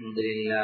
الحمد لله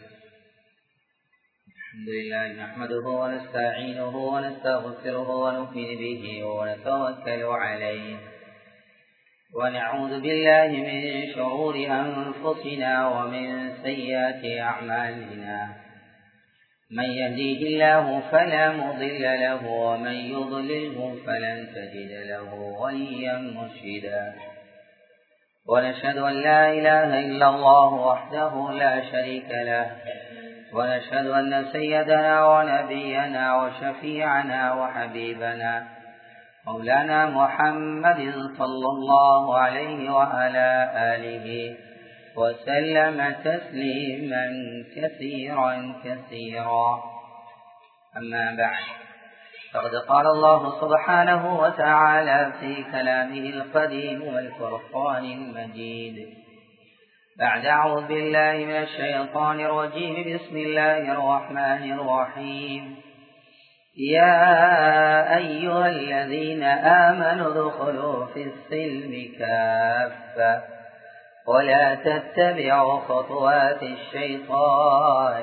الحمد لله نحمده ونستعينه ونستغفره ونؤمن به ونتوكل عليه ونعوذ بالله من شرور أنفسنا ومن سيئات أعمالنا من يهديه الله فلا مضل له ومن يضلله فلن تجد له وليا مرشدا ونشهد أن لا إله إلا الله وحده لا شريك له ونشهد أن سيدنا ونبينا وشفيعنا وحبيبنا مولانا محمد صلى الله عليه وعلى آله وسلم تسليما كثيرا كثيرا أما بعد فقد قال الله سبحانه وتعالى في كلامه القديم والفرقان المجيد بعد أعوذ بالله من الشيطان الرجيم بسم الله الرحمن الرحيم يا أيها الذين آمنوا ادخلوا في السلم كافة ولا تتبعوا خطوات الشيطان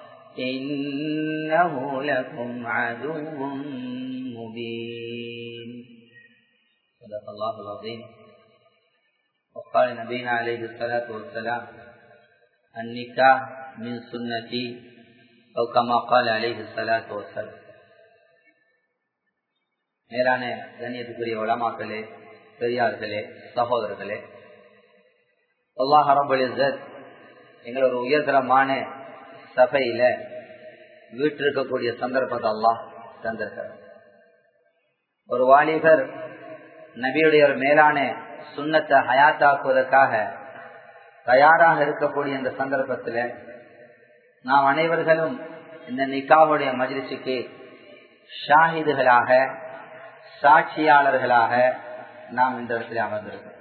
إنه لكم عدو مبين صدق الله العظيم وقال نبينا عليه الصلاة والسلام النكاح من سنتي أو كما قال عليه الصلاة والسلام மேலான கண்ணியத்துக்குரிய உலமாக்களே பெரியார்களே சகோதரர்களே அல்லாஹ் ரபுல் இஸ்ஸத் எங்களை ஒரு உயர்தரமான சபையில வீட்டிருக்கக்கூடிய சந்தர்ப்பத்தை அல்லாஹ் தந்திருக்கிறார் ஒரு வாலிபர் நபியுடைய ஒரு மேலான சுண்ணத்தை ஹயாத்தாக்குவதற்காக தயாராக இருக்கக்கூடிய இந்த சந்தர்ப்பத்தில் நாம் அனைவர்களும் இந்த நிக்காவுடைய மஜிலிசுக்கு ஷாஹிதுகளாக சாட்சியாளர்களாக நாம் இந்த இடத்துல அமர்ந்திருக்கோம்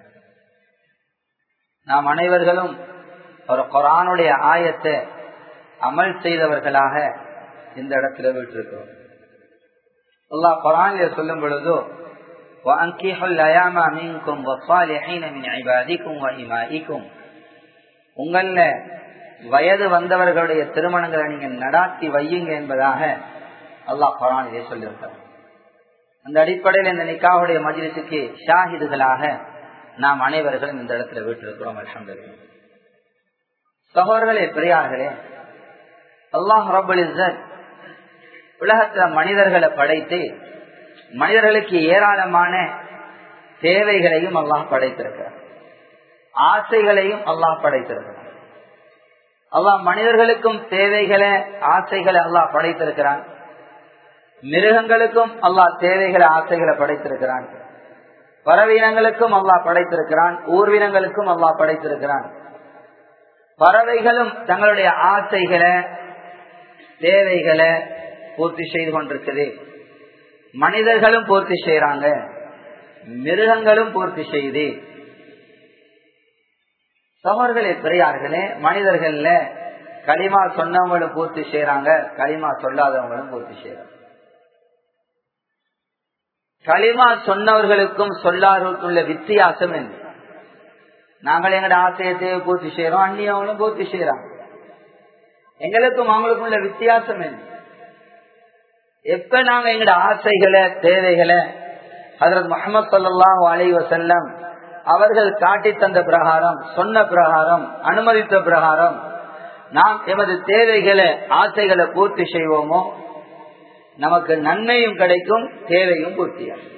நாம் அனைவர்களும் ஒரு குரானுடைய ஆயத்தை அமல் செய்தவர்களாக இந்த இடத்துல விட்டிருக்கிறோம் அல்லாஹ் குரானில் சொல்லும் பொழுதோ உங்கள வயது வந்தவர்களுடைய திருமணங்களை நீங்க நடாத்தி வையுங்க என்பதாக அல்லாஹ் குரானிலே சொல்லியிருக்கார் அந்த அடிப்படையில் இந்த நிக்காவுடைய மஜிலிசுக்கு ஷாஹிதுகளாக நாம் அனைவர்களும் இந்த இடத்துல வீட்டிருக்கிறோம் அலமது சகோதரர்களே பெரியார்களே அல்லாஹ் ரபுல் இஸ்ஸத் உலகத்துல மனிதர்களை படைத்து மனிதர்களுக்கு ஏராளமான தேவைகளையும் அல்லாஹ் படைத்திருக்கிறார் ஆசைகளையும் அல்லாஹ் படைத்திருக்கிறார் அல்லாஹ் மனிதர்களுக்கும் தேவைகளை ஆசைகளை அல்லாஹ் படைத்திருக்கிறான் மிருகங்களுக்கும் அல்லாஹ் தேவைகளை ஆசைகளை படைத்திருக்கிறான் பறவையினங்களுக்கும் அல்லாஹ் படைத்திருக்கிறான் ஊர்வினங்களுக்கும் அல்லாஹ் படைத்திருக்கிறான் பறவைகளும் தங்களுடைய ஆசைகளை தேவைகளை பூர்த்தி செய்து கொண்டிருக்குது மனிதர்களும் பூர்த்தி செய்யறாங்க மிருகங்களும் பூர்த்தி செய்து சமர்களே பெரியார்களே மனிதர்கள்ல களிமா சொன்னவங்களும் பூர்த்தி செய்யறாங்க களிமா சொல்லாதவங்களும் பூர்த்தி செய்யறாங்க களிமா சொன்னவர்களுக்கும் சொல்லாதவர்களுக்குள்ள வித்தியாசம் என்ன நாங்கள் எங்களோட ஆசையத்தை பூர்த்தி செய்யறோம் அந்நியவங்களும் பூர்த்தி செய்யறாங்க எங்களுக்கும் அவங்களுக்குள்ள வித்தியாசம் என்ன எப்ப நாங்க எங்களோட ஆசைகளை தேவைகளை அதற்கு முகமது சல்லாஹூ அலி வசல்லம் அவர்கள் காட்டி தந்த பிரகாரம் சொன்ன பிரகாரம் அனுமதித்த பிரகாரம் நாம் எமது தேவைகளை ஆசைகளை பூர்த்தி செய்வோமோ நமக்கு நன்மையும் கிடைக்கும் தேவையும் பூர்த்தியாகும்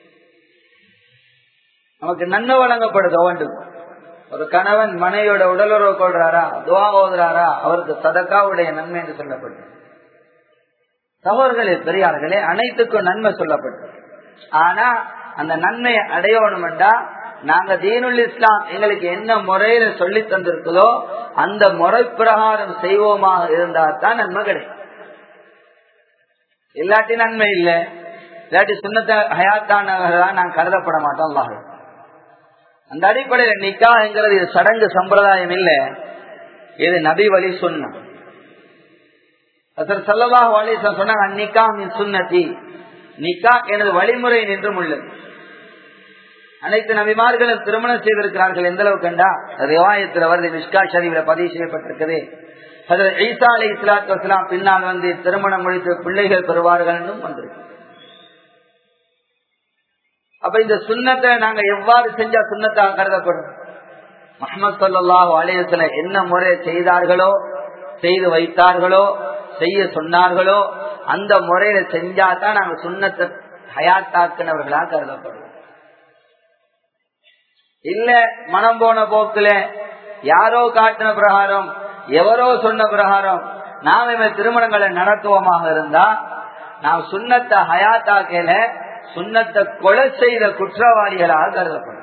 நமக்கு நன்மை வழங்கப்படுத்த வேண்டும் ஒரு கணவன் மனைவியோட உடலுறவு கொள்றாரா துவா ஓதுறாரா அவருக்கு சதக்காவுடைய நன்மை என்று சொல்லப்பட்டது சகோதர்களே பெரியார்களே அனைத்துக்கும் நன்மை சொல்லப்பட்டது ஆனா அந்த நன்மையை அடையணும்டா நாங்க தீனுல் இஸ்லாம் எங்களுக்கு என்ன முறையில சொல்லி தந்திருக்குதோ அந்த முறை பிரகாரம் செய்வோமாக இருந்தா தான் நன்மை கிடைக்கும் இல்லாட்டி நன்மை இல்லை இல்லாட்டி சுண்ணத்தை ஹயாத்தானவர்களா நான் கருதப்பட மாட்டோம் அல்லாஹ் அந்த அடிப்படையில நிக்காங்கிறது இது சடங்கு சம்பிரதாயம் இல்ல இது நபி வழி சொன்ன சல்லல்லாஹு அலைஹி சொன்னாங்க நிக்கா மின் சுன்னதி நிக்கா எனது வழிமுறை நின்றும் உள்ளது அனைத்து நபிமார்களும் திருமணம் செய்திருக்கிறார்கள் எந்த அளவு கண்டா ரிவாயத்தில் வருது மிஷ்கா ஷரீஃபில பதிவு செய்யப்பட்டிருக்குது அதில் ஈசா அலி இஸ்லாத்து வஸ்லாம் பின்னால் வந்து திருமணம் முடித்து பிள்ளைகள் பெறுவார்கள் என்றும் வந்திருக்கு அப்ப இந்த சுண்ணத்தை நாங்க எவ்வாறு செஞ்சா சுண்ணத்தாக கருதப்படும் முகமது சல்லாஹ் அலையத்துல என்ன முறை செய்தார்களோ செய்து வைத்தார்களோ செய்ய சொன்னார்களோ அந்த முறையில செஞ்சா தான் நாங்க சுண்ணத்தை ஹயாத்தாக்குனவர்களா கருதப்படுவோம் இல்ல மனம் போன போக்குல யாரோ காட்டின பிரகாரம் எவரோ சொன்ன பிரகாரம் நாம் இவன் திருமணங்களை நடத்துவோமாக இருந்தா நாம் சுண்ணத்தை ஹயாத்தாக்கல சுண்ணத்தை கொலை செய்த குற்றவாளிகளாக கருதப்படும்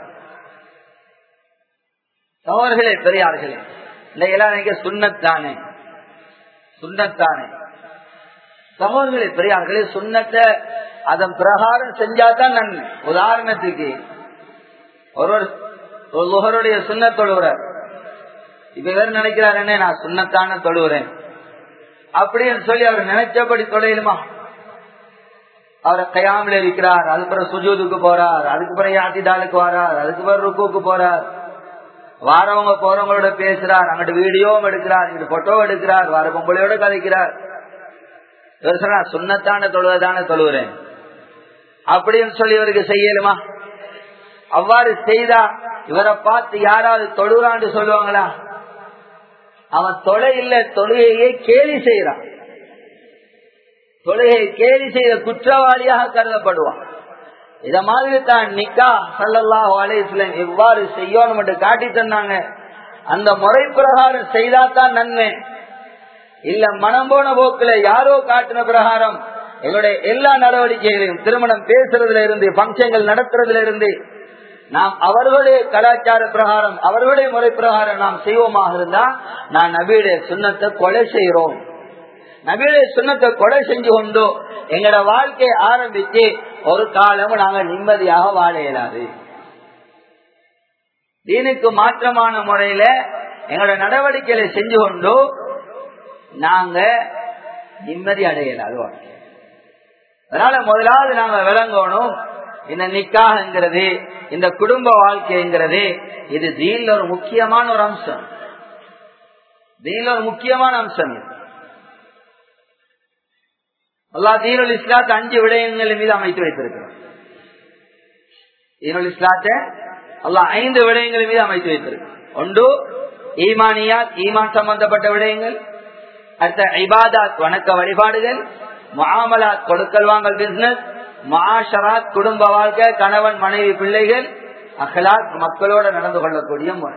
சோர்களே பெரியார்களே இன்னைக்கு சுண்ணத்தானே சுண்ணத்தானே சகோதரர்களே பெரியார்களே சுண்ணத்தை அதன் பிரகாரம் செஞ்சாதான் நன்மை உதாரணத்துக்கு ஒருவர் ஒரு லுகருடைய சுண்ண தொழுகிறார் இப்ப வேறு நினைக்கிறார் என்ன நான் சுண்ணத்தான தொழுகிறேன் அப்படின்னு சொல்லி அவர் நினைச்சபடி தொழையிலுமா அவரை கையாமல் இருக்கிறார் அதுக்கு பிறகு சுஜூதுக்கு போறார் அதுக்கு பிறகு யாத்திதாலுக்கு வரார் அதுக்கு பிறகு ருக்குக்கு போறார் வாரவங்க போறவங்களோட பேசுறார் அங்கிட்டு வீடியோவும் எடுக்கிறார் இங்கிட்டு போட்டோ எடுக்கிறார் வார பொம்பளையோட கதைக்கிறார் இவர் சொன்னா சுண்ணத்தான தொழுவதான தொழுகிறேன் அப்படின்னு சொல்லி இவருக்கு செய்யலுமா அவ்வாறு செய்தா இவரை பார்த்து யாராவது தொழுறான்னு சொல்லுவாங்களா அவன் தொலை இல்ல தொழுகையே கேலி செய்யறான் தொழுகை கேலி செய்த குற்றவாளியாக கருதப்படுவான் இத மாதிரி தான் நிக்கா சல்லல்லாஹு அலையம் எவ்வாறு செய்யணும் என்று காட்டி தந்தாங்க அந்த முறை பிரகாரம் செய்தாதான் நன்மை இல்ல மனம் போன போக்குல யாரோ காட்டின பிரகாரம் எங்களுடைய எல்லா நடவடிக்கைகளையும் திருமணம் பேசுறதுல இருந்து பங்கன்கள் நடத்துறதுல இருந்து நாம் அவர்களுடைய கலாச்சார பிரகாரம் அவர்களுடைய முறை பிரகாரம் நாம் செய்வோமாக இருந்தா நான் நபியுடைய சுண்ணத்தை கொலை செய்யறோம் நபியுடைய சுண்ணத்தை கொலை செஞ்சு கொண்டு எங்களோட வாழ்க்கையை ஆரம்பிச்சு ஒரு காலமும் நாங்க நிம்மதியாக வாழ இயலாது தீனுக்கு மாற்றமான முறையில எங்களோட நடவடிக்கைகளை செஞ்சு கொண்டு நாங்க நிம்மதி அடையலாது வாழ்க்கை அதனால முதலாவது நாங்க விளங்கணும் இந்த நிக்காகங்கிறது இந்த குடும்ப வாழ்க்கைங்கிறது இது தீன்ல ஒரு முக்கியமான ஒரு அம்சம் தீன்ல ஒரு முக்கியமான அம்சம் இது அல்லா தீனுல் இஸ்லாத்தை அஞ்சு விடயங்கள் மீது அமைத்து வைத்திருக்கிறார் தீனுல் இஸ்லாத்தை அல்லா ஐந்து விடயங்கள் மீது அமைத்து வைத்திருக்கிறார் ஒன்று ஈமானியாத் ஈமான் சம்பந்தப்பட்ட விடயங்கள் அடுத்த ஐபாதாத் வணக்க வழிபாடுகள் மாமலாத் கொடுக்கல் வாங்கல் பிசினஸ் மாஷராத் குடும்ப வாழ்க்கை கணவன் மனைவி பிள்ளைகள் அகலாத் மக்களோட நடந்து கொள்ளக்கூடிய முறை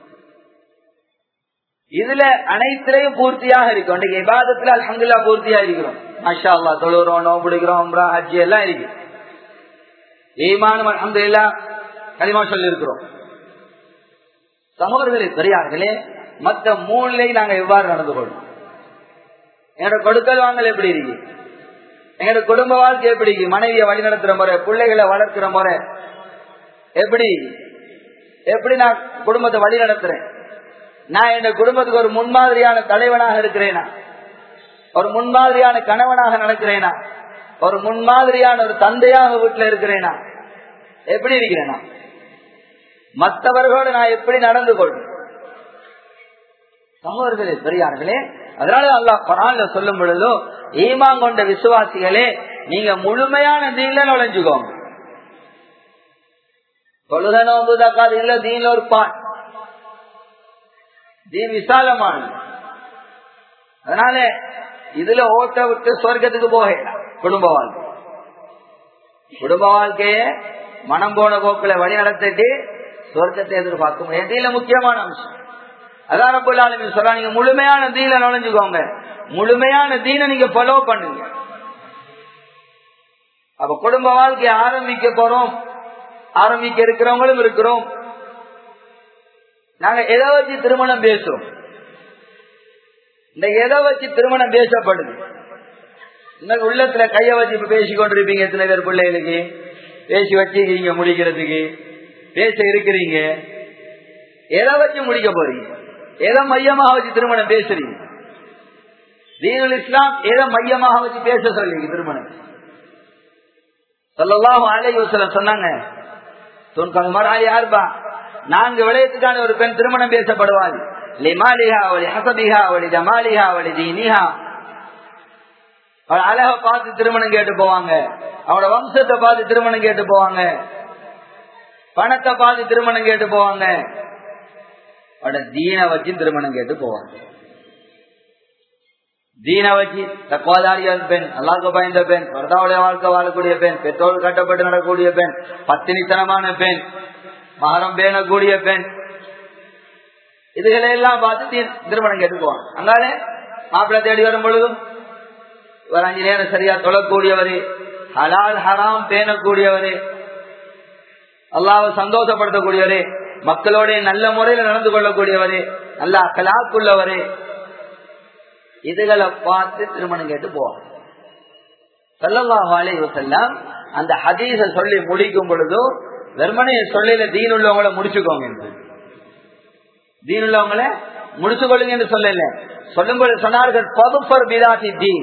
இதுல அனைத்திலையும் பூர்த்தியாக இருக்கும் இன்றைக்கு விவாதத்துல அலமதுல்லா பூர்த்தியா இருக்கிறோம் மஷா அல்லா தொழுறோம் நோம்பு பிடிக்கிறோம் ஹஜ்ஜி எல்லாம் இருக்கு ஈமானும் அலமதுல்லா களிமா சொல்லி இருக்கிறோம் சகோதரர்களே பெரியார்களே மற்ற மூணுலையும் நாங்க எவ்வாறு நடந்து கொள்வோம் என்னோட கொடுக்கல் வாங்கல் எப்படி இருக்கு எங்களோட குடும்ப வாழ்க்கை எப்படி மனைவியை வழி நடத்துற முறை பிள்ளைகளை வளர்க்கிற முறை எப்படி எப்படி நான் குடும்பத்தை வழி நடத்துறேன் நான் என் குடும்பத்துக்கு ஒரு முன்மாதிரியான தலைவனாக இருக்கிறேனா ஒரு முன்மாதிரியான கணவனாக நடக்கிறேனா ஒரு முன்மாதிரியான ஒரு தந்தையாக வீட்டுல இருக்கிறேனா எப்படி இருக்கிறேனா மற்றவர்களோடு நான் எப்படி நடந்து கொள்வேன் சகோதரர்களே பெரியார்களே அதனால அல்லா பரான்ல சொல்லும் பொழுதோ ஈமான் கொண்ட விசுவாசிகளே நீங்க முழுமையான தீன்ல நுழைஞ்சுக்கோங்க தொழுக நோம்பு தக்காது இல்ல தீன்ல ஒரு பாட் தீன் விசாலமான அதனால இதுல ஓட்ட விட்டு சொர்க்கத்துக்கு போகலாம் குடும்ப வாழ்க்கை குடும்ப வாழ்க்கைய மனம் போன போக்குல வழி நடத்திட்டு சொர்க்கத்தை எதிர்பார்க்க முடியும் தீன்ல முக்கியமான அம்சம் அதான் ரபுல்லாலுமே சொல்றா நீங்க முழுமையான தீன நுழைஞ்சுக்கோங்க முழுமையான தீன நீங்க ஃபாலோ பண்ணுங்க அப்ப குடும்ப வாழ்க்கையை ஆரம்பிக்க போறோம் ஆரம்பிக்க இருக்கிறவங்களும் இருக்கிறோம் நாங்க எதை வச்சு திருமணம் பேசுறோம் இந்த எதை வச்சு திருமணம் பேசப்படுது இன்னும் உள்ளத்துல கைய வச்சு பேசி கொண்டிருப்பீங்க எத்தனை பேர் பிள்ளைகளுக்கு பேசி வச்சுக்கிறீங்க முடிக்கிறதுக்கு பேச இருக்கிறீங்க எதை வச்சு முடிக்க போறீங்க எதை மையமாக வச்சு திருமணம் பேசுறீங்க தீனுல் இஸ்லாம் எதை மையமாக வச்சு பேச சொல்றீங்க திருமணம் சொல்லலாம் அலை சொன்னாங்க துன்கல் மராய் யார்பா நான்கு விடயத்துக்கான ஒரு பெண் திருமணம் பேசப்படுவாள் லிமாலிஹா ஒளி ஹசபிஹா ஒளி ஜமாலிஹா ஒளி தீனிஹா அவள் அழக பார்த்து திருமணம் கேட்டு போவாங்க அவளோட வம்சத்தை பார்த்து திருமணம் கேட்டு போவாங்க பணத்தை பார்த்து திருமணம் கேட்டு போவாங்க அவட தீன வச்சு திருமணம் கேட்டு போவாங்க தீன வச்சு தக்குவாதாரியான பெண் அல்லாவுக்கு பயந்த பெண் வரதாவுடைய வாழ்க்கை வாழக்கூடிய பெண் பெற்றோர் கட்டப்பட்டு நடக்கூடிய பெண் பத்தினித்தனமான பெண் மகரம் பேணக்கூடிய பெண் இதுகளை எல்லாம் பார்த்து திருமணம் கேட்டு போவாங்க அங்கால மாப்பிள்ளை தேடி வரும் பொழுதும் இவர் அஞ்சு நேரம் சரியா தொழக்கூடியவரு ஹலால் ஹராம் பேணக்கூடியவரு அல்லாவை சந்தோஷப்படுத்தக்கூடியவரு மக்களோட நல்ல முறையில் நடந்து கொள்ளக்கூடியவரு நல்ல அக்கலாக்குள்ளவரு இதுகளை பார்த்து திருமணம் கேட்டு போவாங்க சல்லல்லாஹு அலைஹி வஸல்லம் அந்த ஹதீஸ சொல்லி முடிக்கும் பொழுது வெறுமனைய சொல்லல தீன் உள்ளவங்களை முடிச்சுக்கோங்க என்று தீன் உள்ளவங்களை முடிச்சு கொள்ளுங்க என்று சொல்லல சொல்லும்போது சொன்னார்கள் பதுப்பர் பிதாசி தீன்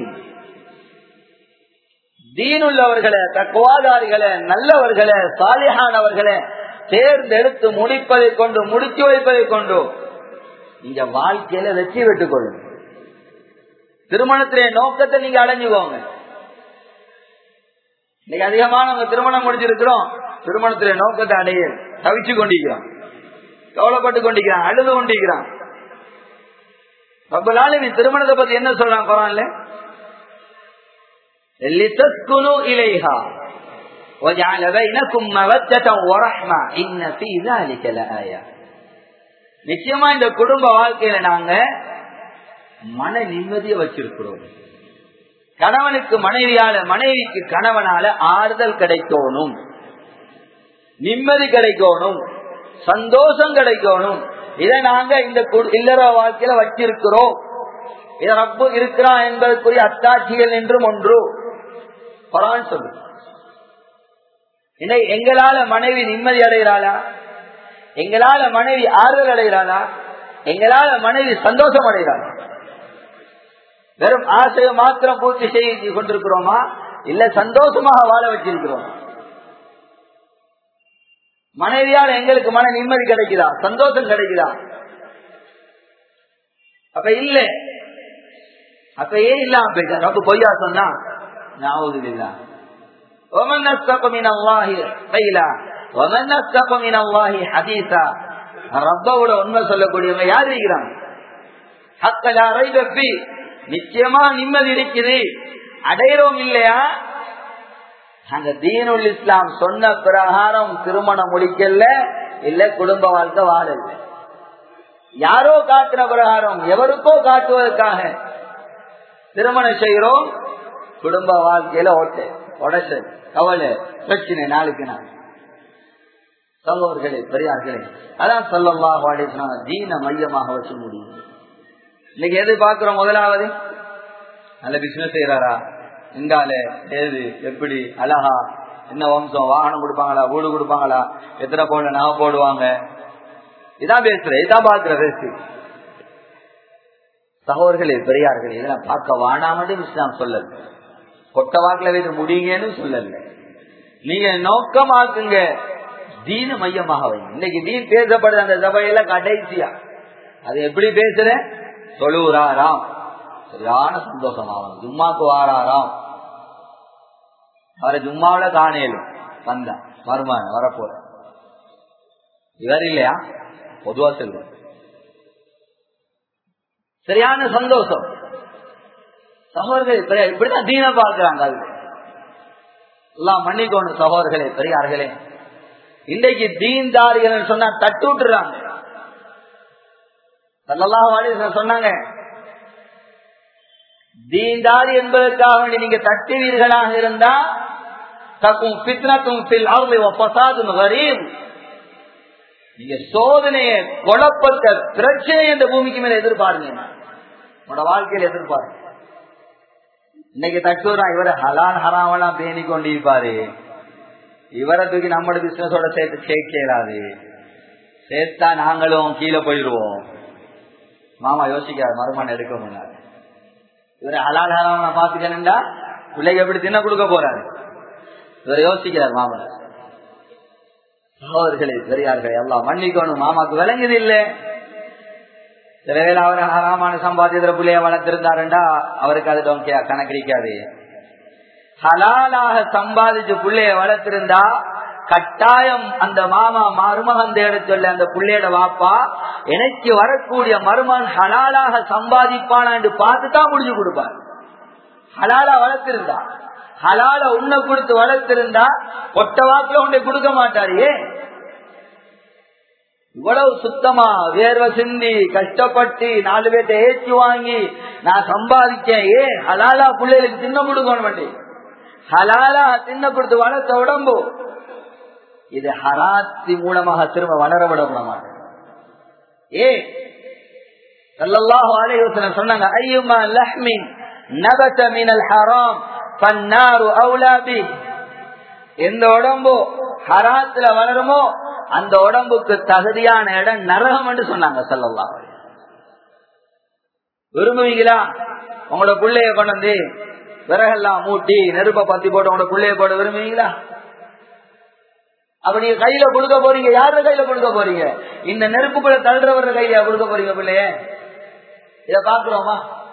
தீன் உள்ளவர்களை தக்குவாதாரிகளை நல்லவர்களை சாலிஹானவர்களை தேர்ந்தெடுத்து முடிப்பதை கொண்டு முடிச்சு வைப்பதை கொண்டு இந்த வாழ்க்கையில வெற்றி பெற்றுக் கொள்ளும் திருமணத்திலே நோக்கத்தை நீங்க அடைஞ்சுக்கோங்க இன்னைக்கு அதிகமானவங்க திருமணம் முடிச்சிருக்கிறோம் திருமணத்திலே நோக்கத்தை அடைய தவிச்சு கொண்டிருக்கிறோம் கவலைப்பட்டு கொண்டிருக்கிறான் அழுது கொண்டிருக்கிறான் ரொம்ப நாள் நீ திருமணத்தை பத்தி என்ன சொல்றான் குரான்ல لتسكنوا إليها وجعل بينكم مودة ورحمة إن في ذلك لآية நிச்சயமா இந்த குடும்ப வாழ்க்கையில நாங்க மன நிம்மதியை வச்சிருக்கிறோம் கணவனுக்கு மனைவியால மனைவிக்கு கணவனால ஆறுதல் கிடைக்கணும் நிம்மதி கிடைக்கணும் சந்தோஷம் கிடைக்கணும் இதை நாங்க இந்த இல்லற வாழ்க்கையில வச்சிருக்கிறோம் இத ரப்பு இருக்கிறான் என்பதற்குரிய அத்தாட்சிகள் என்றும் ஒன்று பரான் சொல்லு இன்னை எங்களால மனைவி நிம்மதி அடைகிறாளா எங்களால மனைவி ஆறுதல் அடைகிறாளா எங்களால மனைவி சந்தோஷம் அடைகிறாளா வெறும் ஆசையை மாத்திரம் பூர்த்தி செய்து கொண்டிருக்கிறோமா இல்ல சந்தோஷமாக வாழ வச்சிருக்கிறோம் மனைவியால் எங்களுக்கு மன நிம்மதி கிடைக்குதா சந்தோஷம் கிடைக்குதா அப்ப இல்ல அப்ப ஏன் இல்லாம போயிட்டா ரொம்ப பொய்யா சொன்னா ஞாபகம் இல்ல ومن نستق من الله قيلا ومن نستق من الله حديثا ரப்போட உண்மை சொல்லக்கூடியவங்க யார் இருக்கிறாங்க ஹக்கலா ரைபி நிச்சயமா நிம்மதி இருக்குது அடையிறோம் இல்லையா அந்த தீனுல் இஸ்லாம் சொன்ன பிரகாரம் திருமணம் முடிக்கல இல்ல குடும்ப வாழ்க்கை வாழல யாரோ காட்டுற பிரகாரம் எவருக்கோ காட்டுவதற்காக திருமணம் செய்கிறோம் குடும்ப வாழ்க்கையில ஓட்டை உடச்சல் கவலை பிரச்சனை நாளுக்கு நாள் சகோதர்களே பெரியார்களே அதான் சொல்லல்லா வாடினா தீன மையமாக வச்சு முடியும் இன்னைக்கு எது பாக்குறோம் முதலாவது நல்ல பிசினஸ் செய்யறாரா இங்கால ஏது எப்படி அழகா என்ன வம்சம் வாகனம் கொடுப்பாங்களா வீடு கொடுப்பாங்களா எத்தனை பவுன் நகை போடுவாங்க இதான் பேசுற இதான் பாக்குற பேசு சகோதர்களே பெரியார்களே இதெல்லாம் பார்க்க வானாமட்டு இஸ்லாம் சொல்லல கொட்ட வாக்குல வைத்து முடியுங்கன்னு சொல்லல நீங்க நோக்கமாக்குங்க தீன மையமாக வைங்க இன்னைக்கு தீன் பேசப்படுது அந்த சபையில கடைசியா அது எப்படி பேசுற தொழுவுறாராம் சரியான சந்தோஷமாகும் ஜும்மாக்கு வாராராம் அவரை ஜும்மாவில காணேலும் வந்தா மருமான வரப்போற இவர் இல்லையா பொதுவா செல்வம் சரியான சந்தோஷம் சகோதரர்களே இப்படிதான் தீன பார்க்கிறாங்க அது எல்லாம் மன்னிக்கணும் சகோதரர்களே பெரியார்களே இன்றைக்கு தீன்தாரிகள் சொன்னா தட்டு விட்டுறாங்க சொன்னாங்க தீன்தாரி என்பதற்காக வேண்டி நீங்க தட்டுவீர்களாக இருந்தா தக்கும் பித்னத்தும் பில் அவர்கள் வரீம் நீங்க சோதனைய குழப்பத்தை பிரச்சனை இந்த பூமிக்கு மேல எதிர்பாருங்க உங்களோட வாழ்க்கையில எதிர்பாருங்க இன்னைக்கு தட்டுறா இவரை ஹலால் ஹராமெல்லாம் பேணி கொண்டிருப்பாரு இவரை தூக்கி நம்மளோட பிசினஸோட சேர்த்து சேர்க்கலாது சேர்த்தா நாங்களும் கீழே போயிடுவோம் மாமா யோசிக்காது மருமான எடுக்க முடியாது இவரை ஹலால் ஹராம பாத்துக்கணுண்டா பிள்ளைக்கு எப்படி தின்ன கொடுக்க போறாரு இவரை யோசிக்கிறார் மாமன் சகோதரர்களே பெரியார்களே எல்லாம் மன்னிக்கணும் மாமாக்கு விளங்குது இல்ல சில வேலை அவர் ஹராமான சம்பாத்தியத்துல பிள்ளைய வளர்த்திருந்தாருண்டா அவருக்கு அது டோங்கியா கணக்கிடிக்காது ஹலாலாக சம்பாதிச்சு பிள்ளைய வளர்த்திருந்தா கட்டாயம் அந்த மாமா மருமகன் தேட சொல்ல அந்த பிள்ளையோட வாப்பா எனக்கு வரக்கூடிய மருமகன் ஹலாலாக சம்பாதிப்பானா என்று பார்த்து தான் முடிஞ்சு கொடுப்பார் ஹலாலா வளர்த்திருந்தா ஹலால உன்னை கொடுத்து வளர்த்திருந்தா ஒட்ட வாக்குல உன்னை கொடுக்க மாட்டாரியே இவ்வளவு சுத்தமா வேர்வை சிந்தி கஷ்டப்பட்டு நாலு பேர்ட்ட ஏற்றி வாங்கி நான் சம்பாதிச்சேன் ஏன் ஹலாலா பிள்ளைகளுக்கு தின்ன கொடுக்கணும் ஹலாலா தின்ன கொடுத்து வளர்த்த உடம்பு இது ஹராத்தி மூலமாக திரும்ப வளர விட மாட்டேன் ஏ சல்லல்லாஹு அலைஹி வஸல்லம் சொன்னாங்க ஐயுமா லஹ்மின் நபத மினல் ஹராம் பன்னாரு அவுலா பி எந்த உடம்பு ஹராத்துல வளருமோ அந்த உடம்புக்கு தகுதியான இடம் நரகம் என்று சொன்னாங்க சல்லல்லாஹு அலைஹி விரும்புவீங்களா உங்களோட பிள்ளைய கொண்டு வந்து விறகெல்லாம் மூட்டி நெருப்ப பத்தி போட்டு உங்களோட பிள்ளைய போட விரும்புவீங்களா அப்ப நீங்க கையில கொடுக்க போறீங்க யாரு கையில கொடுக்க போறீங்க இந்த நெருப்புக்குள்ள தள்ளுறவர கையில கொடுக்க போறீங்க பிள்ளைய இத பாக்குறோமா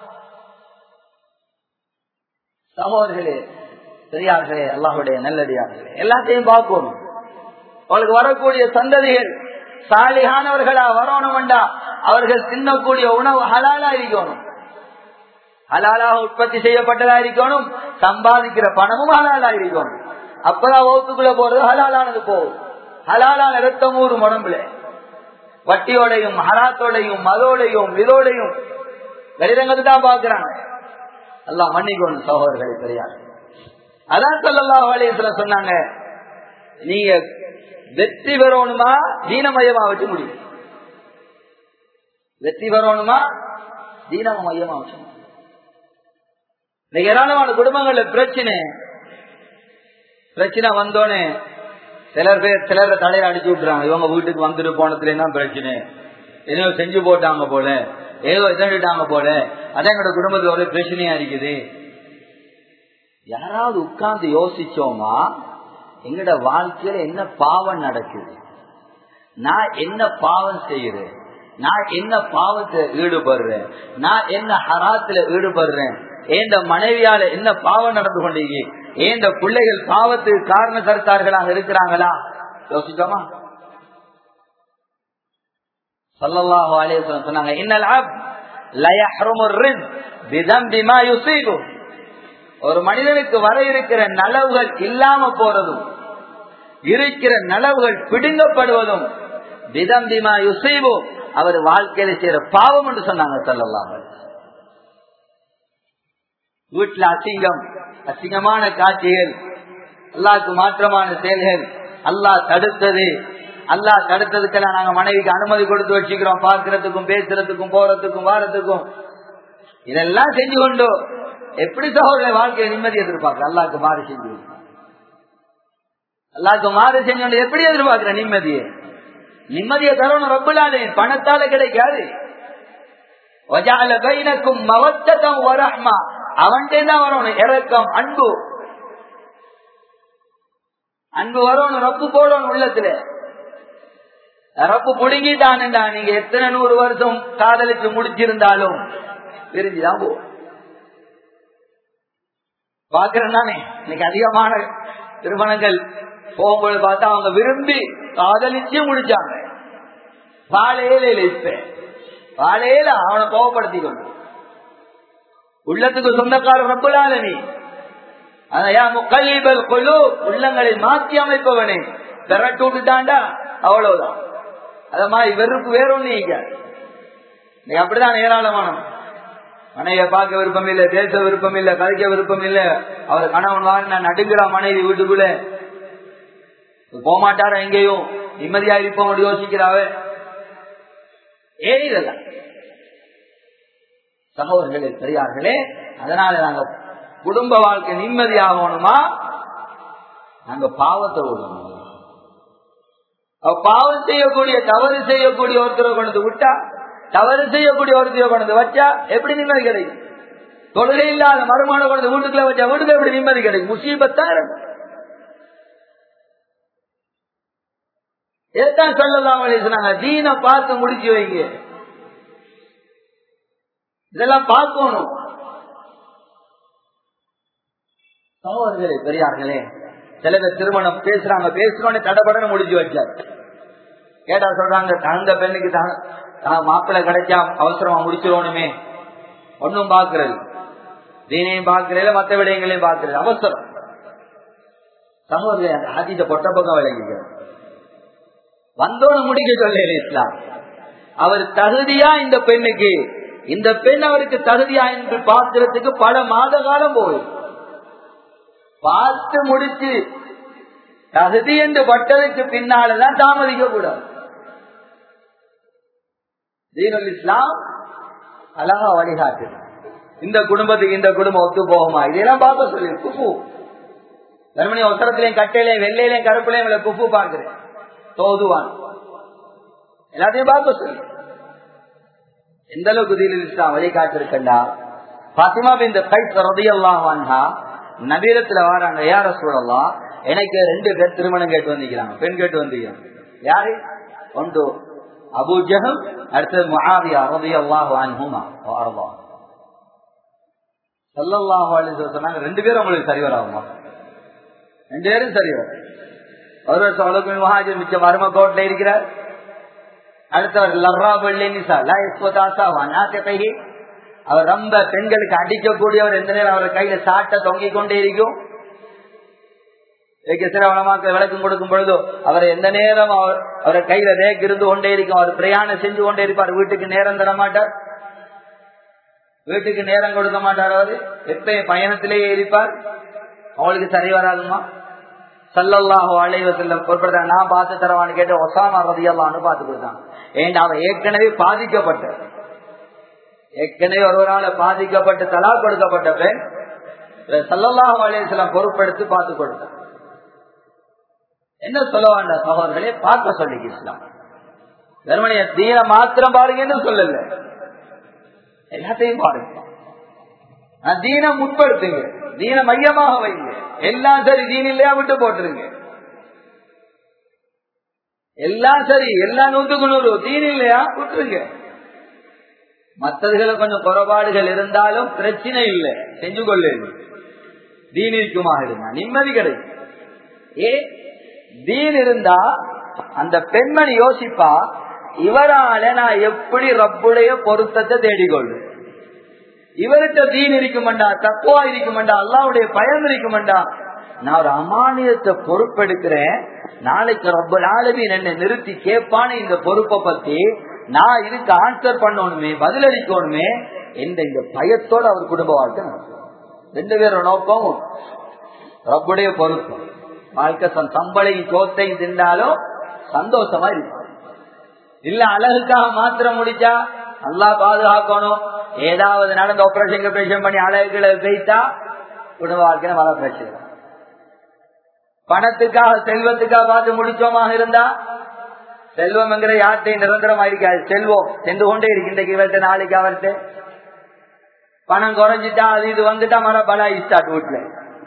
சகோதரர்களே பெரியார்களே அல்லாஹுடைய நல்லடியார்களே எல்லாத்தையும் பார்க்கணும் அவளுக்கு வரக்கூடிய சந்ததிகள் சாலிகானவர்களா வரணும்டா அவர்கள் தின்னக்கூடிய உணவு ஹலாலா இருக்கணும் ஹலாலாக உற்பத்தி செய்யப்பட்டதா இருக்கணும் சம்பாதிக்கிற பணமும் ஹலாலா இருக்கணும் அப்பதான் வகுப்புக்குள்ள போறது ஹலாலானது போகும் ஹலாலான ரத்தம் ஊறும் உடம்புல வட்டியோடையும் ஹராத்தோடையும் மதோடையும் இதோடையும் வெளிரங்கத்து தான் பாக்குறாங்க எல்லாம் மன்னிக்கணும் சகோதரர்கள் தெரியாது அதான் சொல்லலாம் வழியத்துல சொன்னாங்க நீங்க வெற்றி பெறணுமா தீனமயமா வச்சு முடியும் வெற்றி பெறணுமா தீனம மையமா வச்சு இன்னைக்கு ஏராளமான குடும்பங்கள்ல பிரச்சனை பிரச்சனை வந்தோடனே சிலர் பேர் சிலர் தலையில அடிச்சு விட்டுறாங்க இவங்க வீட்டுக்கு வந்துட்டு போனதுல தான் பிரச்சனை ஏதோ செஞ்சு போட்டாங்க போல ஏதோ இதண்டுட்டாங்க போல அதான் எங்களோட குடும்பத்துல ஒரே பிரச்சனையா இருக்குது யாராவது உட்கார்ந்து யோசிச்சோமா எங்கட வாழ்க்கையில என்ன பாவம் நடக்குது நான் என்ன பாவம் செய்யறேன் நான் என்ன பாவத்தை ஈடுபடுறேன் நான் என்ன ஹராத்துல ஈடுபடுறேன் ஏந்த மனைவியால என்ன பாவம் நடந்து கொண்டீங்க ஏந்த பிள்ளைகள் பாவத்துக்கு காரண கருத்தார்களாக இருக்கிறாங்களா யோசிச்சோமா சல்லல்லாஹு அலைஹி வஸல்லம் சொன்னாங்க இன்னல் அப் ல யஹ்ருமு ரிஸ்க் பிதம்பி மா யுஸீபு ஒரு மனிதனுக்கு வர இருக்கிற நலவுகள் இல்லாம போறதும் இருக்கிற நலவுகள் பிடுங்கப்படுவதும் விதம்பிமா யுசைவோ அவர் வாழ்க்கையில செய்யற பாவம் என்று சொன்னாங்க சொல்லலாம் வீட்டுல அசிங்கம் அசிங்கமான காட்சிகள் அல்லாக்கு மாற்றமான செயல்கள் அல்லாஹ் தடுத்தது அல்லாஹ் தடுத்ததுக்கெல்லாம் நாங்க மனைவிக்கு அனுமதி கொடுத்து வச்சுக்கிறோம் பார்க்கறதுக்கும் பேசுறதுக்கும் போறதுக்கும் வாரத்துக்கும் இதெல்லாம் செஞ்சு கொண்டு எப்படி சகோதர வாழ்க்கையை நிம்மதி எதிர்பார்க்க அல்லாக்கு மாறு செஞ்சு அல்லாக்கு மாறு செஞ்சு எப்படி எதிர்பார்க்கிற நிம்மதியை நிம்மதியை தரணும் ரப்புலாலே பணத்தால கிடைக்காது பைனக்கும் மவத்தம் வரஹ்மா அவன்கிட்ட தான் வரணும் இறக்கம் அன்பு அன்பு வரணும் ரப்பு போடணும் உள்ளத்துல ரப்பு புடுங்கிட்டான்டா நீங்க எத்தனை நூறு வருஷம் காதலிச்சு முடிச்சிருந்தாலும் பிரிஞ்சுதான் போ பாக்குறேன் தானே இன்னைக்கு அதிகமான திருமணங்கள் போகும்போது பார்த்தா அவங்க விரும்பி காதலிச்சு முடிச்சாங்க வாழையில இப்ப வாழையில அவனை கோவப்படுத்தி கொண்டு உள்ளத்துக்கு சொந்தக்காரர் ரப்புலால நீ முக்கல்லிபல் கொழு உள்ளங்களை மாற்றி அமைப்பவனே திரட்டு விட்டுட்டாண்டா அவ்வளவுதான் அத மாதிரி வெறுப்பு வேறொன்னு நீங்க அப்படிதான் ஏராளமானவன் மனைவிய பார்க்க விருப்பம் இல்ல பேச விருப்பம் இல்ல கழிக்க விருப்பம் இல்ல அவர் கணவன் வாங்க நான் நடுங்கிறான் மனைவி வீட்டுக்குள்ள போகமாட்டாரா எங்கேயும் நிம்மதியா இருப்போம் யோசிக்கிறாவ ஏன் இதெல்லாம் சகோதரர்களே பெரியார்களே அதனால நாங்க குடும்ப வாழ்க்கை நிம்மதியாகணுமா நாங்க பாவத்தை விடணும் பாவம் செய்யக்கூடிய தவறு செய்யக்கூடிய ஒருத்தரை கொண்டு விட்டா தவறு செய்யக்கூடிய ஒருத்தைய கொண்டு வச்சா எப்படி நிம்மதி கிடைக்கும் தொழிலே இல்லாத மறுமான கொண்டு வீட்டுக்குள்ள வச்சா வீட்டுக்கு எப்படி நிம்மதி கிடைக்கும் முசீபத்தா இருக்கும் எதான் சொல்லலாம் சொன்னாங்க தீன பார்த்து முடிச்சு வைங்க இதெல்லாம் பார்க்கணும் சகோதரர்களே பெரியார்களே சில பேர் திருமணம் பேசுறாங்க பேசுறோன்னு தடபடன்னு முடிச்சு வச்சார் கேட்டா சொல்றாங்க தகுந்த பெண்ணுக்கு மாப்பிள்ளை கிடைச்சா அவசரமா முடிச்சிடணுமே ஒன்னும் பாக்குறது தீனையும் பாக்குறதுல மத்த விடயங்களையும் பாக்குறது அவசரம் சகோதரர் அந்த ஹதீத பொட்ட பக்கம் விளங்கிக்க வந்தோடு முடிக்க சொல்ல இஸ்லாம் அவர் தகுதியா இந்த பெண்ணுக்கு இந்த பெண் அவருக்கு தகுதியா என்று பார்க்கிறதுக்கு பல மாத காலம் போகுது பார்த்து முடிச்சு தகுதி என்று பட்டதுக்கு பின்னால்தான் தாமதிக்க கூடாது தீனுல் இஸ்லாம் அழகா வழிகாட்டு இந்த குடும்பத்துக்கு இந்த குடும்பம் ஒத்து போகுமா இதெல்லாம் பார்க்க சொல்லி குப்பு தர்மணி ஒசரத்திலையும் கட்டையிலையும் வெள்ளையிலையும் கருப்புலையும் இவளை குப்பு பார்க்கிறேன் தோதுவான் எல்லாத்தையும் பார்க்க சொல்லி எந்த அளவுக்கு தீனில் இஸ்லாம் வழிகாட்டிருக்கண்டா பாத்திமா இந்த கைட் ரதியெல்லாம் வாங்கா நபீரத்துல வராங்க யார சூழலாம் எனக்கு ரெண்டு பேர் திருமணம் கேட்டு வந்திருக்கிறாங்க பெண் கேட்டு வந்திருக்கிறாங்க யாரு ஒன்று அபு ஜஹம் அடுத்தது முஆவியா ரலியல்லாஹு அன்ஹுமா வஅர்தா ஸல்லல்லாஹு அலைஹி வஸல்லம் ரெண்டு பேரும் உங்களுக்கு சரி வராமா ரெண்டு பேரும் சரி வரும் ஒருவர் சௌலபின் மகாஜர் மிச்ச மரும கோட்ல இருக்கிறார் அடுத்தவர் லர்ரா பள்ளி நிசா லா இஸ்வதாசா வனாத்தகி அவர் ரொம்ப பெண்களுக்கு அடிக்கக்கூடியவர் எந்த நேரம் அவர் கையில சாட்ட தொங்கிக் கொண்டே இருக்கும் சிறவனமாக்க விளக்கம் கொடுக்கும் பொழுதோ அவர் எந்த நேரம் அவர் அவரை கையில ரேக் இருந்து கொண்டே இருக்கும் அவர் பிரயாணம் செஞ்சு கொண்டே இருப்பார் வீட்டுக்கு நேரம் தர மாட்டார் வீட்டுக்கு நேரம் கொடுக்க மாட்டார் அவரு எப்ப பயணத்திலேயே இருப்பார் அவளுக்கு சரி வராதுமா சல்லல்லாஹோ அலைவ செல்லம் பொருட்படுத்த நான் பார்த்து தரவான்னு கேட்டு ஒசாமா ரதியல்லான்னு பார்த்து கொடுத்தாங்க ஏன் அவன் ஏற்கனவே பாதிக்கப்பட்ட ஏற்கனவே ஒருவரால பாதிக்கப்பட்டு தலா கொடுக்கப்பட்ட பெண் சல்லல்லாஹு அலையம் பொறுப்படுத்தி பார்த்து கொடுத்தார் என்ன சொல்ல வேண்டாம் சகோதரர்களே பார்க்க சொல்லி இஸ்லாம் தர்மனிய தீன மாத்திரம் பாருங்கன்னு சொல்லல எல்லாத்தையும் பாருங்க தீன முற்படுத்துங்க தீன மையமாக வைங்க எல்லாம் சரி தீன் இல்லையா விட்டு போட்டுருங்க எல்லாம் சரி எல்லாம் நூத்துக்கு நூறு தீன் இல்லையா விட்டுருங்க மற்றதுகளை கொஞ்சம் குறைபாடுகள் இருந்தாலும் பிரச்சனை இல்லை செஞ்சு கொள்ள தீனிக்குமாக இருந்தா நிம்மதி கிடைக்கும் ஏ தீன் இருந்தா அந்த பெண்மணி யோசிப்பா இவரால நான் எப்படி ரப்புடைய பொருத்தத்தை தேடிக்கொள்வேன் இவர்கிட்ட தீன் இருக்குமெண்டா தக்குவா இருக்குமெண்டா அல்லாவுடைய பயம் இருக்குமெண்டா நான் ஒரு அமானியத்தை பொறுப்பெடுக்கிறேன் நாளைக்கு ரொம்ப நாளுமே என்னை நிறுத்தி கேட்பான்னு இந்த பொறுப்பை பத்தி நான் இதுக்கு ஆன்சர் பண்ணணுமே பதிலளிக்கணுமே என்ற இந்த பயத்தோட அவர் குடும்ப வாழ்க்கை நடக்கும் ரெண்டு பேரும் நோக்கம் ரப்புடைய பொறுப்பு வாழ்க்கை சம்பளையும் சோத்தையும் திண்டாலும் சந்தோஷமா இருக்கும் இல்ல அழகுக்காக மாத்திரம் முடிச்சா நல்லா பாதுகாக்கணும் ஏதாவது நடந்த ஆபரேஷன் ஆபரேஷன் பண்ணி அழகுகளை வைத்தா குடும்ப வாழ்க்கை வள பிரச்சனை பணத்துக்காக செல்வத்துக்காக பார்த்து முடிச்சோமாக இருந்தா செல்வம் என்கிற யார்கிட்டையும் நிரந்தரமா இருக்காது செல்வம் சென்று கொண்டே இருக்கின்ற இவர்கிட்ட நாளைக்கு அவர்கிட்ட பணம் குறைஞ்சிட்டா அது இது வந்துட்டா மர பலா ஸ்டார்ட் வீட்டுல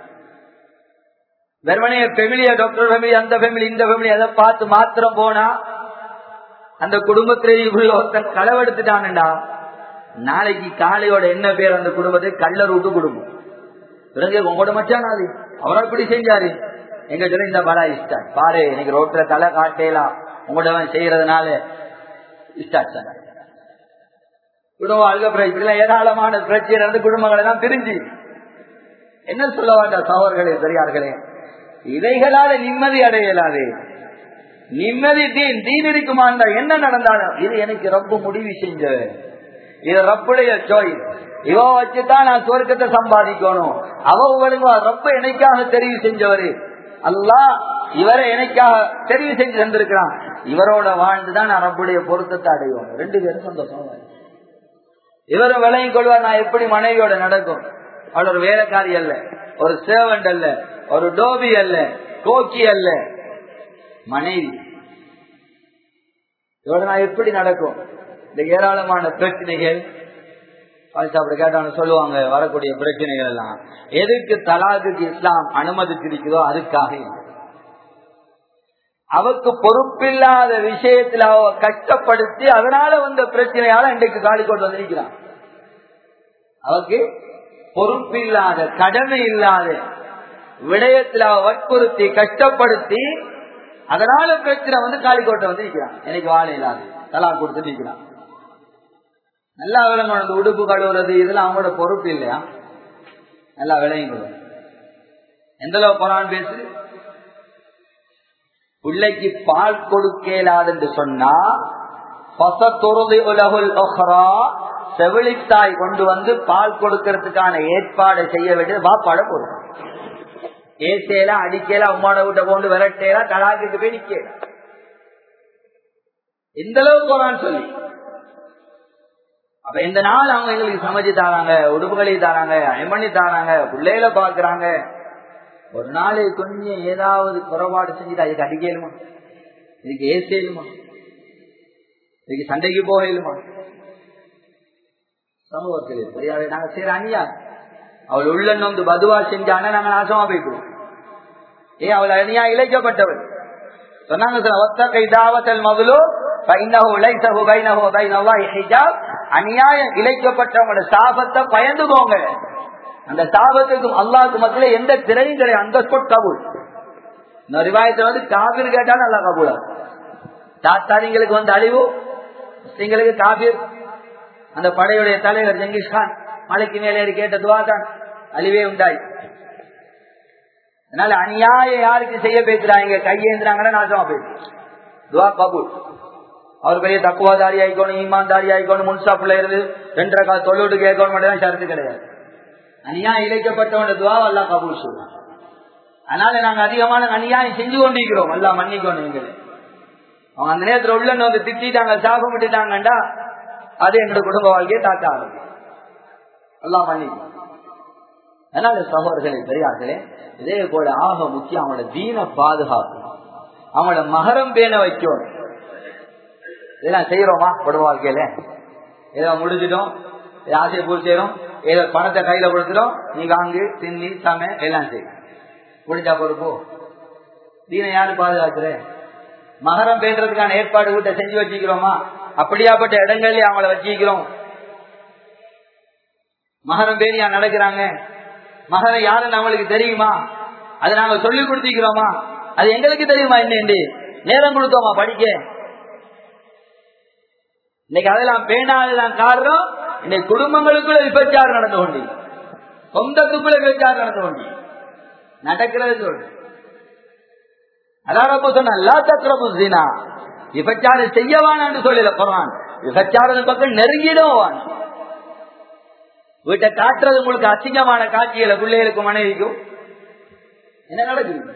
வெறுமனைய ஃபெமிலிய டாக்டர் ஃபெமிலி அந்த ஃபெமிலி இந்த ஃபெமிலி அதை பார்த்து மாத்திரம் போனா அந்த குடும்பத்திலே இவ்வளவு ஒருத்தன் களவெடுத்துட்டானுண்டா நாளைக்கு காலையோட என்ன பேர் அந்த குடும்பத்தை கல்லர் விட்டு குடும்பம் பிறகு உங்களோட மச்சான் அது அவரை இப்படி செஞ்சாரு எங்க சொல்ல இந்த பலா இஷ்டம் பாரு இன்னைக்கு ரோட்ல தலை காட்டேலாம் உங்களோட செய்யறதுனால இஷ்டாச்சு குடும்ப வாழ்க்கை ஏராளமான பிரச்சனை இருந்து குடும்பங்கள் எல்லாம் பிரிஞ்சு என்ன சொல்ல வேண்டாம் சகோதர்களே பெரியார்களே இவைகளால நிம்மதி அடையலாது நிம்மதி தீன் தீன் இருக்குமா என்ன நடந்தாலும் இது எனக்கு ரொம்ப முடிவு செஞ்ச இது ரப்புடைய சாய்ஸ் இவ வச்சுதான் நான் சொர்க்கத்தை சம்பாதிக்கணும் அவ உங்களுக்கு ரொம்ப எனக்காக தெரிவு செஞ்சவரு அல்லா இவரை எனக்காக தெரிவு செஞ்சு தந்திருக்கிறான் இவரோட வாழ்ந்துதான் நான் ரப்புடைய பொருத்தத்தை அடைவோம் ரெண்டு பேரும் சந்தோஷம் இவரும் விலையும் கொள்வார் நான் எப்படி மனைவியோட நடக்கும் அவள் ஒரு வேலைக்காரி அல்ல ஒரு சேவண்ட் அல்ல ஒரு டோபி அல்ல கோக்கி அல்ல மனைவி இதோட நான் எப்படி நடக்கும் இந்த ஏராளமான பிரச்சனைகள் சாப்பிட கேட்டவங்க சொல்லுவாங்க வரக்கூடிய பிரச்சனைகள் எல்லாம் எதுக்கு தலாதுக்கு இஸ்லாம் அனுமதிச்சிருக்கிறதோ அதுக்காக அவக்கு பொறுப்பில்லாத விஷயத்துல அவ கஷ்டப்படுத்தி அதனால வந்த பிரச்சனையால இன்றைக்கு காலிக்கோட்டு வந்திருக்கிறான் அவக்கு பொறுப்பில்லாத கடமை இல்லாத விடயத்துல அவ வற்புறுத்தி கஷ்டப்படுத்தி அதனால பிரச்சனை வந்து காலிக்கோட்டை வந்து நிற்கிறான் எனக்கு வாழை இல்லாது தலா கொடுத்து நிற்கிறான் நல்லா விளங்கணும் அந்த உடுப்பு கழுவுறது இதெல்லாம் அவங்களோட பொறுப்பு இல்லையா நல்லா விளங்கிக்கணும் எந்த அளவு போறான்னு பேசு பிள்ளைக்கு பால் கொடுக்கலாது என்று சொன்னா செவிலித்தாய் கொண்டு வந்து பால் கொடுக்கறதுக்கான ஏற்பாடு செய்ய வேண்டியது வாப்பாட போதும் ஏசேலாம் அடிக்கலாம் அம்மாட விட்ட கொண்டு விரட்டேலாம் கலாக்கிட்டு போய் நிக்க எந்த அளவுக்கு போறான்னு சொல்லி அப்ப இந்த நாள் அவங்க எங்களுக்கு சமைச்சு தாராங்க உடுப்புகளை தாராங்க அயமணி தாராங்க பிள்ளைகளை பாக்குறாங்க ஒரு நாளை கொஞ்சம் ஏதாவது குறைபாடு செஞ்சுட்டு அதுக்கு அடிக்கலுமா இதுக்கு ஏசேலுமா இதுக்கு சண்டைக்கு போகலுமா சமூகத்தில் பெரியாவே நாங்க செய்யற அணியா அவள் உள்ள வந்து பதுவா செஞ்சான நாங்க நாசமா போய்க்கிறோம் ஏன் அவள் அணியா இழைக்கப்பட்டவள் சொன்னாங்க சார் ஒத்தகை தாவத்தல் மகளோ அநியாயம் இழைக்கப்பட்டவங்களோட சாபத்தை பயந்துக்கோங்க அந்த சாபத்துக்கும் அல்லாவுக்கு மத்தியில எந்த திரையும் கிடையாது அந்த ஸ்போட் கபூல் இந்த ரிவாயத்துல வந்து காபீர் கேட்டாலும் நல்லா கபூலா தாத்தாரிங்களுக்கு வந்து அழிவு முஸ்லிம்களுக்கு காபீர் அந்த படையுடைய தலைவர் ஜங்கிஷ்கான் மலைக்கு மேலே கேட்ட துவா தான் அழிவே உண்டாய் அதனால அநியாயம் யாருக்கு செய்ய பேசுறாங்க கையேந்திராங்கன்னா நாசமா பேசு துவா கபூல் அவர் பெரிய தக்குவாதாரி ஆயிக்கணும் ஈமான்தாரி ஆயிக்கணும் முன்சாப்புல இருந்து ரெண்டரை கால் தொழில் கேட்கணும் மட்டும் தான் ஷரத்து கிடையாது அநியாயம் இழைக்கப்பட்டவன துவா அல்லா கபூல் சொல்லுவாங்க அதனால நாங்க அதிகமான அநியாயம் செஞ்சு கொண்டிருக்கிறோம் அல்லா மன்னிக்கணும் எங்களை அவங்க அந்த நேரத்துல உள்ள வந்து திட்டாங்க சாபம் விட்டுட்டாங்கண்டா அது எங்களோட குடும்ப வாழ்க்கையை தாக்க ஆரம்பிக்கும் எல்லாம் மன்னிக்கும் அதனால சகோதரர்களே பெரியார்களே இதே போல ஆக முக்கியம் அவங்களோட தீன பாதுகாப்பு அவங்களோட மகரம் பேண வைக்கணும் இதெல்லாம் செய்யறோமா குடும்ப வாழ்க்கையில ஏதோ முடிஞ்சிட்டோம் ஆசையை பூர்த்தி செய்யறோம் ஏதோ பணத்தை கையில கொடுத்துட்டோம் நீங்க அங்கு தின்னி சமை எல்லாம் செய்யும் முடிஞ்சா பொறுப்போ தீனை யாரு பாதுகாக்கிற மகரம் பேசுறதுக்கான ஏற்பாடு கிட்ட செஞ்சு வச்சுக்கிறோமா அப்படியாப்பட்ட இடங்கள்லயே அவங்கள வச்சுக்கிறோம் மகரம் பேணியா நடக்கிறாங்க மகரம் யாருன்னு நம்மளுக்கு தெரியுமா அதை நாங்க சொல்லி கொடுத்திக்கிறோமா அது எங்களுக்கு தெரியுமா என்ன நேரம் கொடுத்தோமா படிக்க இன்னைக்கு அதெல்லாம் பேணாதெல்லாம் காரணம் இன்னைக்கு குடும்பங்களுக்குள்ள விபச்சாரம் நடந்து கொண்டி சொந்தத்துக்குள்ள விபச்சாரம் நடந்து கொண்டி நடக்கிறது சொல்லு அதான் சொன்னா விபச்சாரம் செய்யவானான்னு சொல்லல குரான் விபச்சாரம் பக்கம் நெருங்கிடுவான் வீட்டை காட்டுறது உங்களுக்கு அசிங்கமான காட்சிகளை பிள்ளைகளுக்கும் மனைவிக்கும் என்ன நடக்குது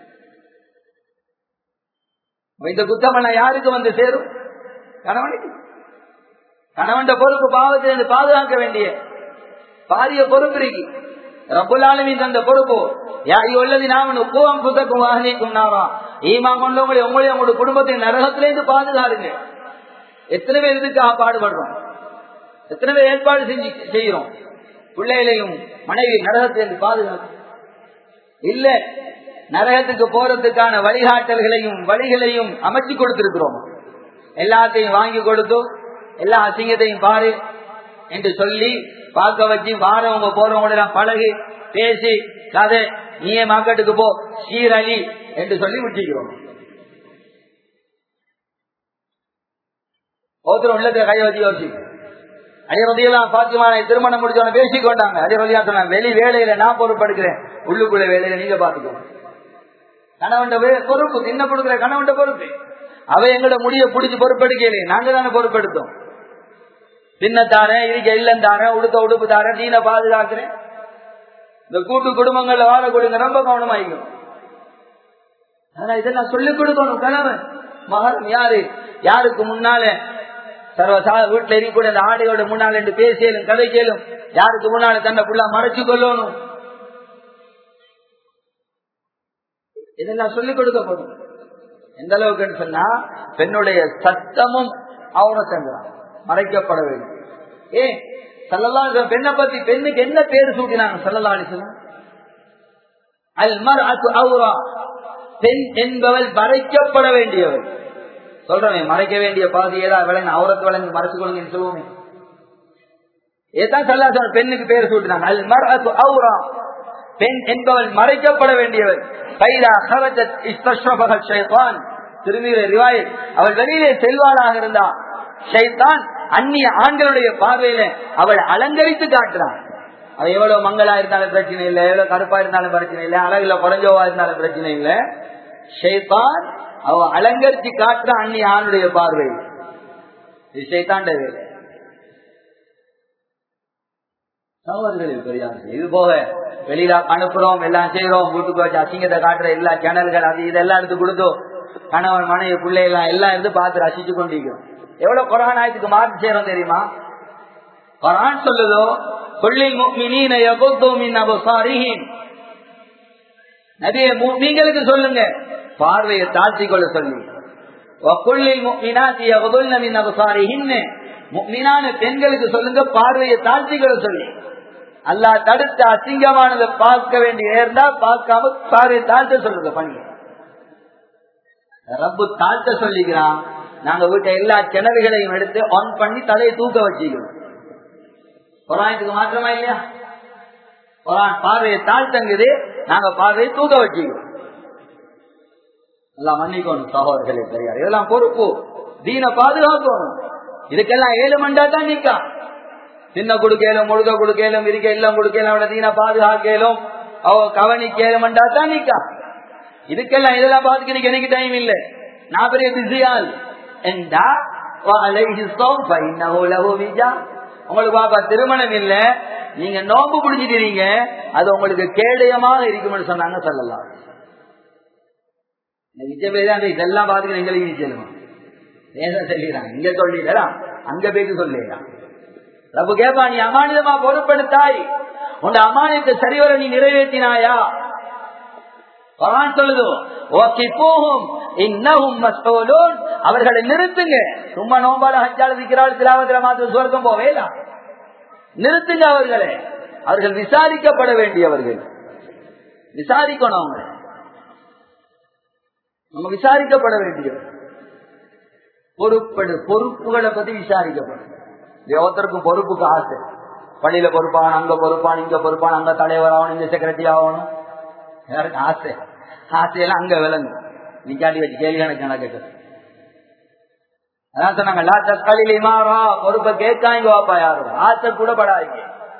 இந்த குத்தமன யாருக்கு வந்து சேரும் கணவனுக்கு கணவன் பொறுப்பு பாவத்திலிருந்து பாதுகாக்க வேண்டிய பாரிய பொறுப்பு இருக்கு ரப்புலாலுமின் தந்த பொறுப்பு உள்ளது நாம உப்புவம் புத்தக்கும் வாகனிக்கும் நாவா ஈமா கொண்டவங்களை உங்களையும் உங்களோட குடும்பத்தின் நரகத்திலேருந்து பாதுகாருங்க எத்தனை பேர் இதுக்காக பாடுபடுறோம் எத்தனை பேர் ஏற்பாடு செஞ்சு செய்யறோம் பிள்ளைகளையும் மனைவி நரகத்திலிருந்து பாதுகாக்கும் இல்ல நரகத்துக்கு போறதுக்கான வழிகாட்டல்களையும் வழிகளையும் அமைச்சு கொடுத்திருக்கிறோம் எல்லாத்தையும் வாங்கி கொடுத்து எல்லா அசிங்கத்தையும் பாரு என்று சொல்லி பார்க்க வச்சு வாரவங்க போறவங்க பழகி பேசி கதை நீயே மார்க்கெட்டுக்கு போ சீரழி என்று சொல்லி விட்டுக்கிறோம் ஒருத்தர் உள்ளத்துல கை வச்சு யோசி அடிரதியெல்லாம் பாத்தியமான திருமணம் முடிச்சவன பேசிக்கொண்டாங்க அடிரதியா சொன்னாங்க வெளி வேலையில நான் பொறுப்படுக்கிறேன் உள்ளுக்குள்ள வேலையில நீங்க பாத்துக்கோங்க கணவன் பொறுப்பு என்ன கொடுக்குற கணவன் பொறுப்பு அவ எங்களோட முடிய பிடிச்சி பொறுப்பெடுக்கலையே நாங்க தானே பொறுப்பெடுத்தோம் தின்னத்தாரேன் இருக்க இல்லம் தாரேன் உடுத்த உடுப்பு தாரேன் நீன பாதுகாக்கிறேன் இந்த கூட்டு குடும்பங்கள்ல வாழக்கூடிய ரொம்ப கவனமாயிக்கணும் ஆனா இதெல்லாம் சொல்லிக் கொடுக்கணும் கணவன் மகன் யாரு யாருக்கு முன்னால சர்வசா வீட்டுல இருக்கக்கூடிய அந்த ஆடையோட முன்னால என்று பேசியலும் கதை கேளும் யாருக்கு முன்னால தன்னை புள்ளா மறைச்சு கொள்ளணும் இதெல்லாம் சொல்லிக் கொடுக்கப்படும் எந்த அளவுக்குன்னு சொன்னா பெண்ணுடைய சத்தமும் அவனத்தங்கிறான் மறைக்கப்பட வேண்டும் ஏ சல்லல்லா பெண்ணை பத்தி பெண்ணுக்கு என்ன பேர் சூட்டினாங்க சல்லல்லா அலிசலம் அல் மர் அவுரா பெண் என்பவள் மறைக்கப்பட வேண்டியவள் சொல்றேன் மறைக்க வேண்டிய பாதி ஏதாவது விளங்க அவரத்து விளங்கு மறைச்சு கொள்ளுங்கன்னு சொல்லுவோமே ஏதான் சல்லா சொன்ன பெண்ணுக்கு பேர் சூட்டினாங்க அல் மர்அத்து அவுரா பெண் என்பவள் மறைக்கப்பட வேண்டியவள் பைலா ஹரஜத் இஸ்தஷ்ரபக ஷைத்தான் திரும்பிய ரிவாய் அவள் வெளியிலே செல்வாளாக இருந்தா ஷைத்தான் அந்நிய ஆண்களுடைய பார்வையில அவள் அலங்கரித்து காட்டுறான் அவ எவ்வளவு மங்களா இருந்தாலும் பிரச்சனை இல்லை எவ்வளவு கருப்பா இருந்தாலும் பிரச்சனை இல்லை அழகுல குறைஞ்சவா இருந்தாலும் பிரச்சனை இல்லை ஷைத்தான் அவ அலங்கரித்து காட்டுற அந்நிய ஆணுடைய பார்வை இது ஷைத்தாண்ட வேலை சகோதரர்களில் பெரியார்கள் இது போக வெளியில அனுப்புறோம் எல்லாம் செய்யறோம் வீட்டுக்கு வச்சு அசிங்கத்தை காட்டுற எல்லா சேனல்கள் அது இதெல்லாம் எடுத்து கொடுத்தோம் கணவன் மனைவி பிள்ளை எல்லாம் எல்லாம் இருந்து பார்த்து ரசிச்சு கொண்டிருக்கிறோம் எவ்வளவு கொரோனா ஆயத்துக்கு மாற்றி செய்யறோம் தெரியுமா கொரான் சொல்லுதோ கொள்ளில் முக்மினீன யகுத்து மின் அபசாரிஹிம் நபியே நீங்களுக்கு சொல்லுங்க பார்வையை தாழ்த்தி கொள்ள சொல்லி வக்குள்ளில் முக்மினாத்தி யகுதுல்ன மின் அபசாரிஹின் முக்மினான பெண்களுக்கு சொல்லுங்க பார்வையை தாழ்த்தி கொள்ள சொல்லி அல்லாஹ் தடுத்த அசிங்கமானதை பார்க்க வேண்டிய இருந்தா பார்க்காம பார்வையை தாழ்த்த சொல்லுங்க பண்ணி ரப்பு தாழ்த்த சொல்லிக்கிறான் நாங்க வீட்டை எல்லா கிணறுகளையும் எடுத்து ஆன் பண்ணி தலையை தூக்க வச்சுக்கிறோம் குரானுக்கு மாற்றமா இல்லையா குரான் பார்வையை தாழ்த்தங்குது நாங்க பார்வையை தூக்க வச்சுக்கிறோம் எல்லாம் மன்னிக்கணும் சகோதரர்களே தெரியாது இதெல்லாம் பொறுப்பு தீன பாதுகாக்கணும் இதுக்கெல்லாம் ஏழு மண்டா தான் நிக்கா சின்ன கொடுக்கலும் முழுக கொடுக்கலும் இருக்க எல்லாம் கொடுக்கலும் அவட தீன பாதுகாக்கலும் அவ கவனிக்க ஏழு மண்டா தான் நிக்கா இதுக்கெல்லாம் இதெல்லாம் பாத்துக்கிறதுக்கு எனக்கு டைம் இல்ல நான் பெரிய பிஸியால் என்றா உங்களுக்கு பாப்பா திருமணம் இல்ல நீங்க நோம்பு பிடிச்சிட்டீங்க அது உங்களுக்கு கேடயமாக இருக்கும்னு சொன்னாங்க சொல்லலாம் இதெல்லாம் பாத்துக்கிற எங்களுக்கு நிச்சயமா ஏன் சொல்லிடுறாங்க இங்க சொல்லிடலாம் அங்க போயிட்டு சொல்லிடலாம் ரப்பு கேப்பா நீ அமானிதமா பொறுப்படுத்தாய் உன் அமானியத்தை சரிவர நீ நிறைவேற்றினாயா சொல்லுதோ ஓகே போகும் இன்னும் அவர்களை நிறுத்துங்க சும்மா நோம்பால ஹஜ்ஜால விக்கிறாள் திலாவத்தில மாத்திரம் சுவர்க்கம் போவேலாம் நிறுத்துங்க அவர்களை அவர்கள் விசாரிக்கப்பட வேண்டியவர்கள் விசாரிக்கணும் அவங்க நம்ம விசாரிக்கப்பட வேண்டியவர் பொறுப்படு பொறுப்புகளை பத்தி விசாரிக்கப்படும் ஒருத்தருக்கும் பொறுப்புக்கு ஆசை பள்ளியில பொறுப்பான அங்க பொறுப்பான் இங்க பொறுப்பான் அங்க தலைவர் ஆகணும் இங்க செக்ரட்டரி ஆகணும் யாருக்கு ஆசை ஆசையெல்லாம் அங்க விளங்கும் நிக்காட்டி வச்சு கேள்வி கணக்கு கணக்கு அதான் சொன்னாங்க லா தக்காளில் இமாரா பொறுப்பை கேட்காங்க வாப்பா யாரும் ஆசை கூட படாதீங்க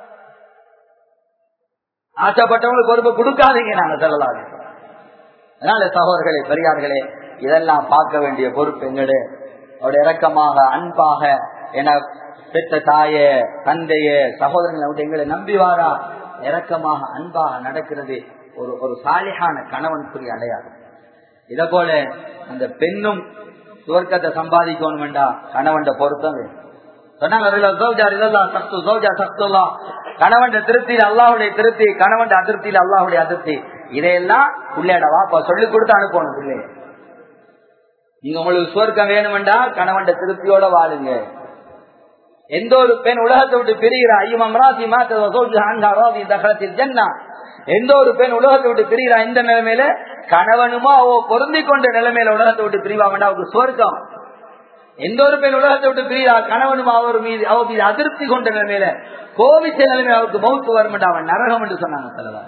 ஆசைப்பட்டவங்களுக்கு பொறுப்பை கொடுக்காதீங்க நாங்க சொல்லலாம் அதனால சகோதரர்களே பெரியார்களே இதெல்லாம் பார்க்க வேண்டிய பொறுப்பு எங்கடு அவருடைய இறக்கமாக அன்பாக என பெற்ற தாய தந்தைய சகோதரங்களை விட்டு எங்களை நம்பி வாரா இறக்கமாக அன்பாக நடக்கிறது ஒரு ஒரு சாலிகான கணவனுக்குரிய அடையாளம் இத போல அந்த பெண்ணும் சுவர்க்கத்தை சம்பாதிக்கணும் வேண்டா கணவன் பொருத்தம் கணவன் திருப்தியில் அல்லாஹுடைய திருப்தி கணவன் அதிருப்தியில் அல்லாஹுடைய அதிருப்தி இதையெல்லாம் பிள்ளையோட வாப்பா சொல்லி கொடுத்து அனுப்பணும் பிள்ளை நீங்க உங்களுக்கு சுவர்க்கம் வேணுமெண்டா கணவன் திருப்தியோட வாழுங்க எந்த ஒரு பெண் உலகத்தை விட்டு பிரிகிறா ஜன்னா எந்த ஒரு பெண் உலகத்தை விட்டு பிரிகிறா இந்த நிலைமையில கணவனுமா அவ பொருந்தி கொண்ட நிலைமையில உலகத்தை விட்டு பிரிவா வேண்டாம் அவருக்கு சுவர்க்கம் எந்த ஒரு பெண் உலகத்தை விட்டு பிரிகிறா கணவனும் அவர் மீது அவர் மீது அதிருப்தி கொண்ட நிலைமையில கோவிச்ச நிலைமை அவருக்கு மௌத்து வரும் அவன் நரகம் என்று சொன்னாங்க செலவா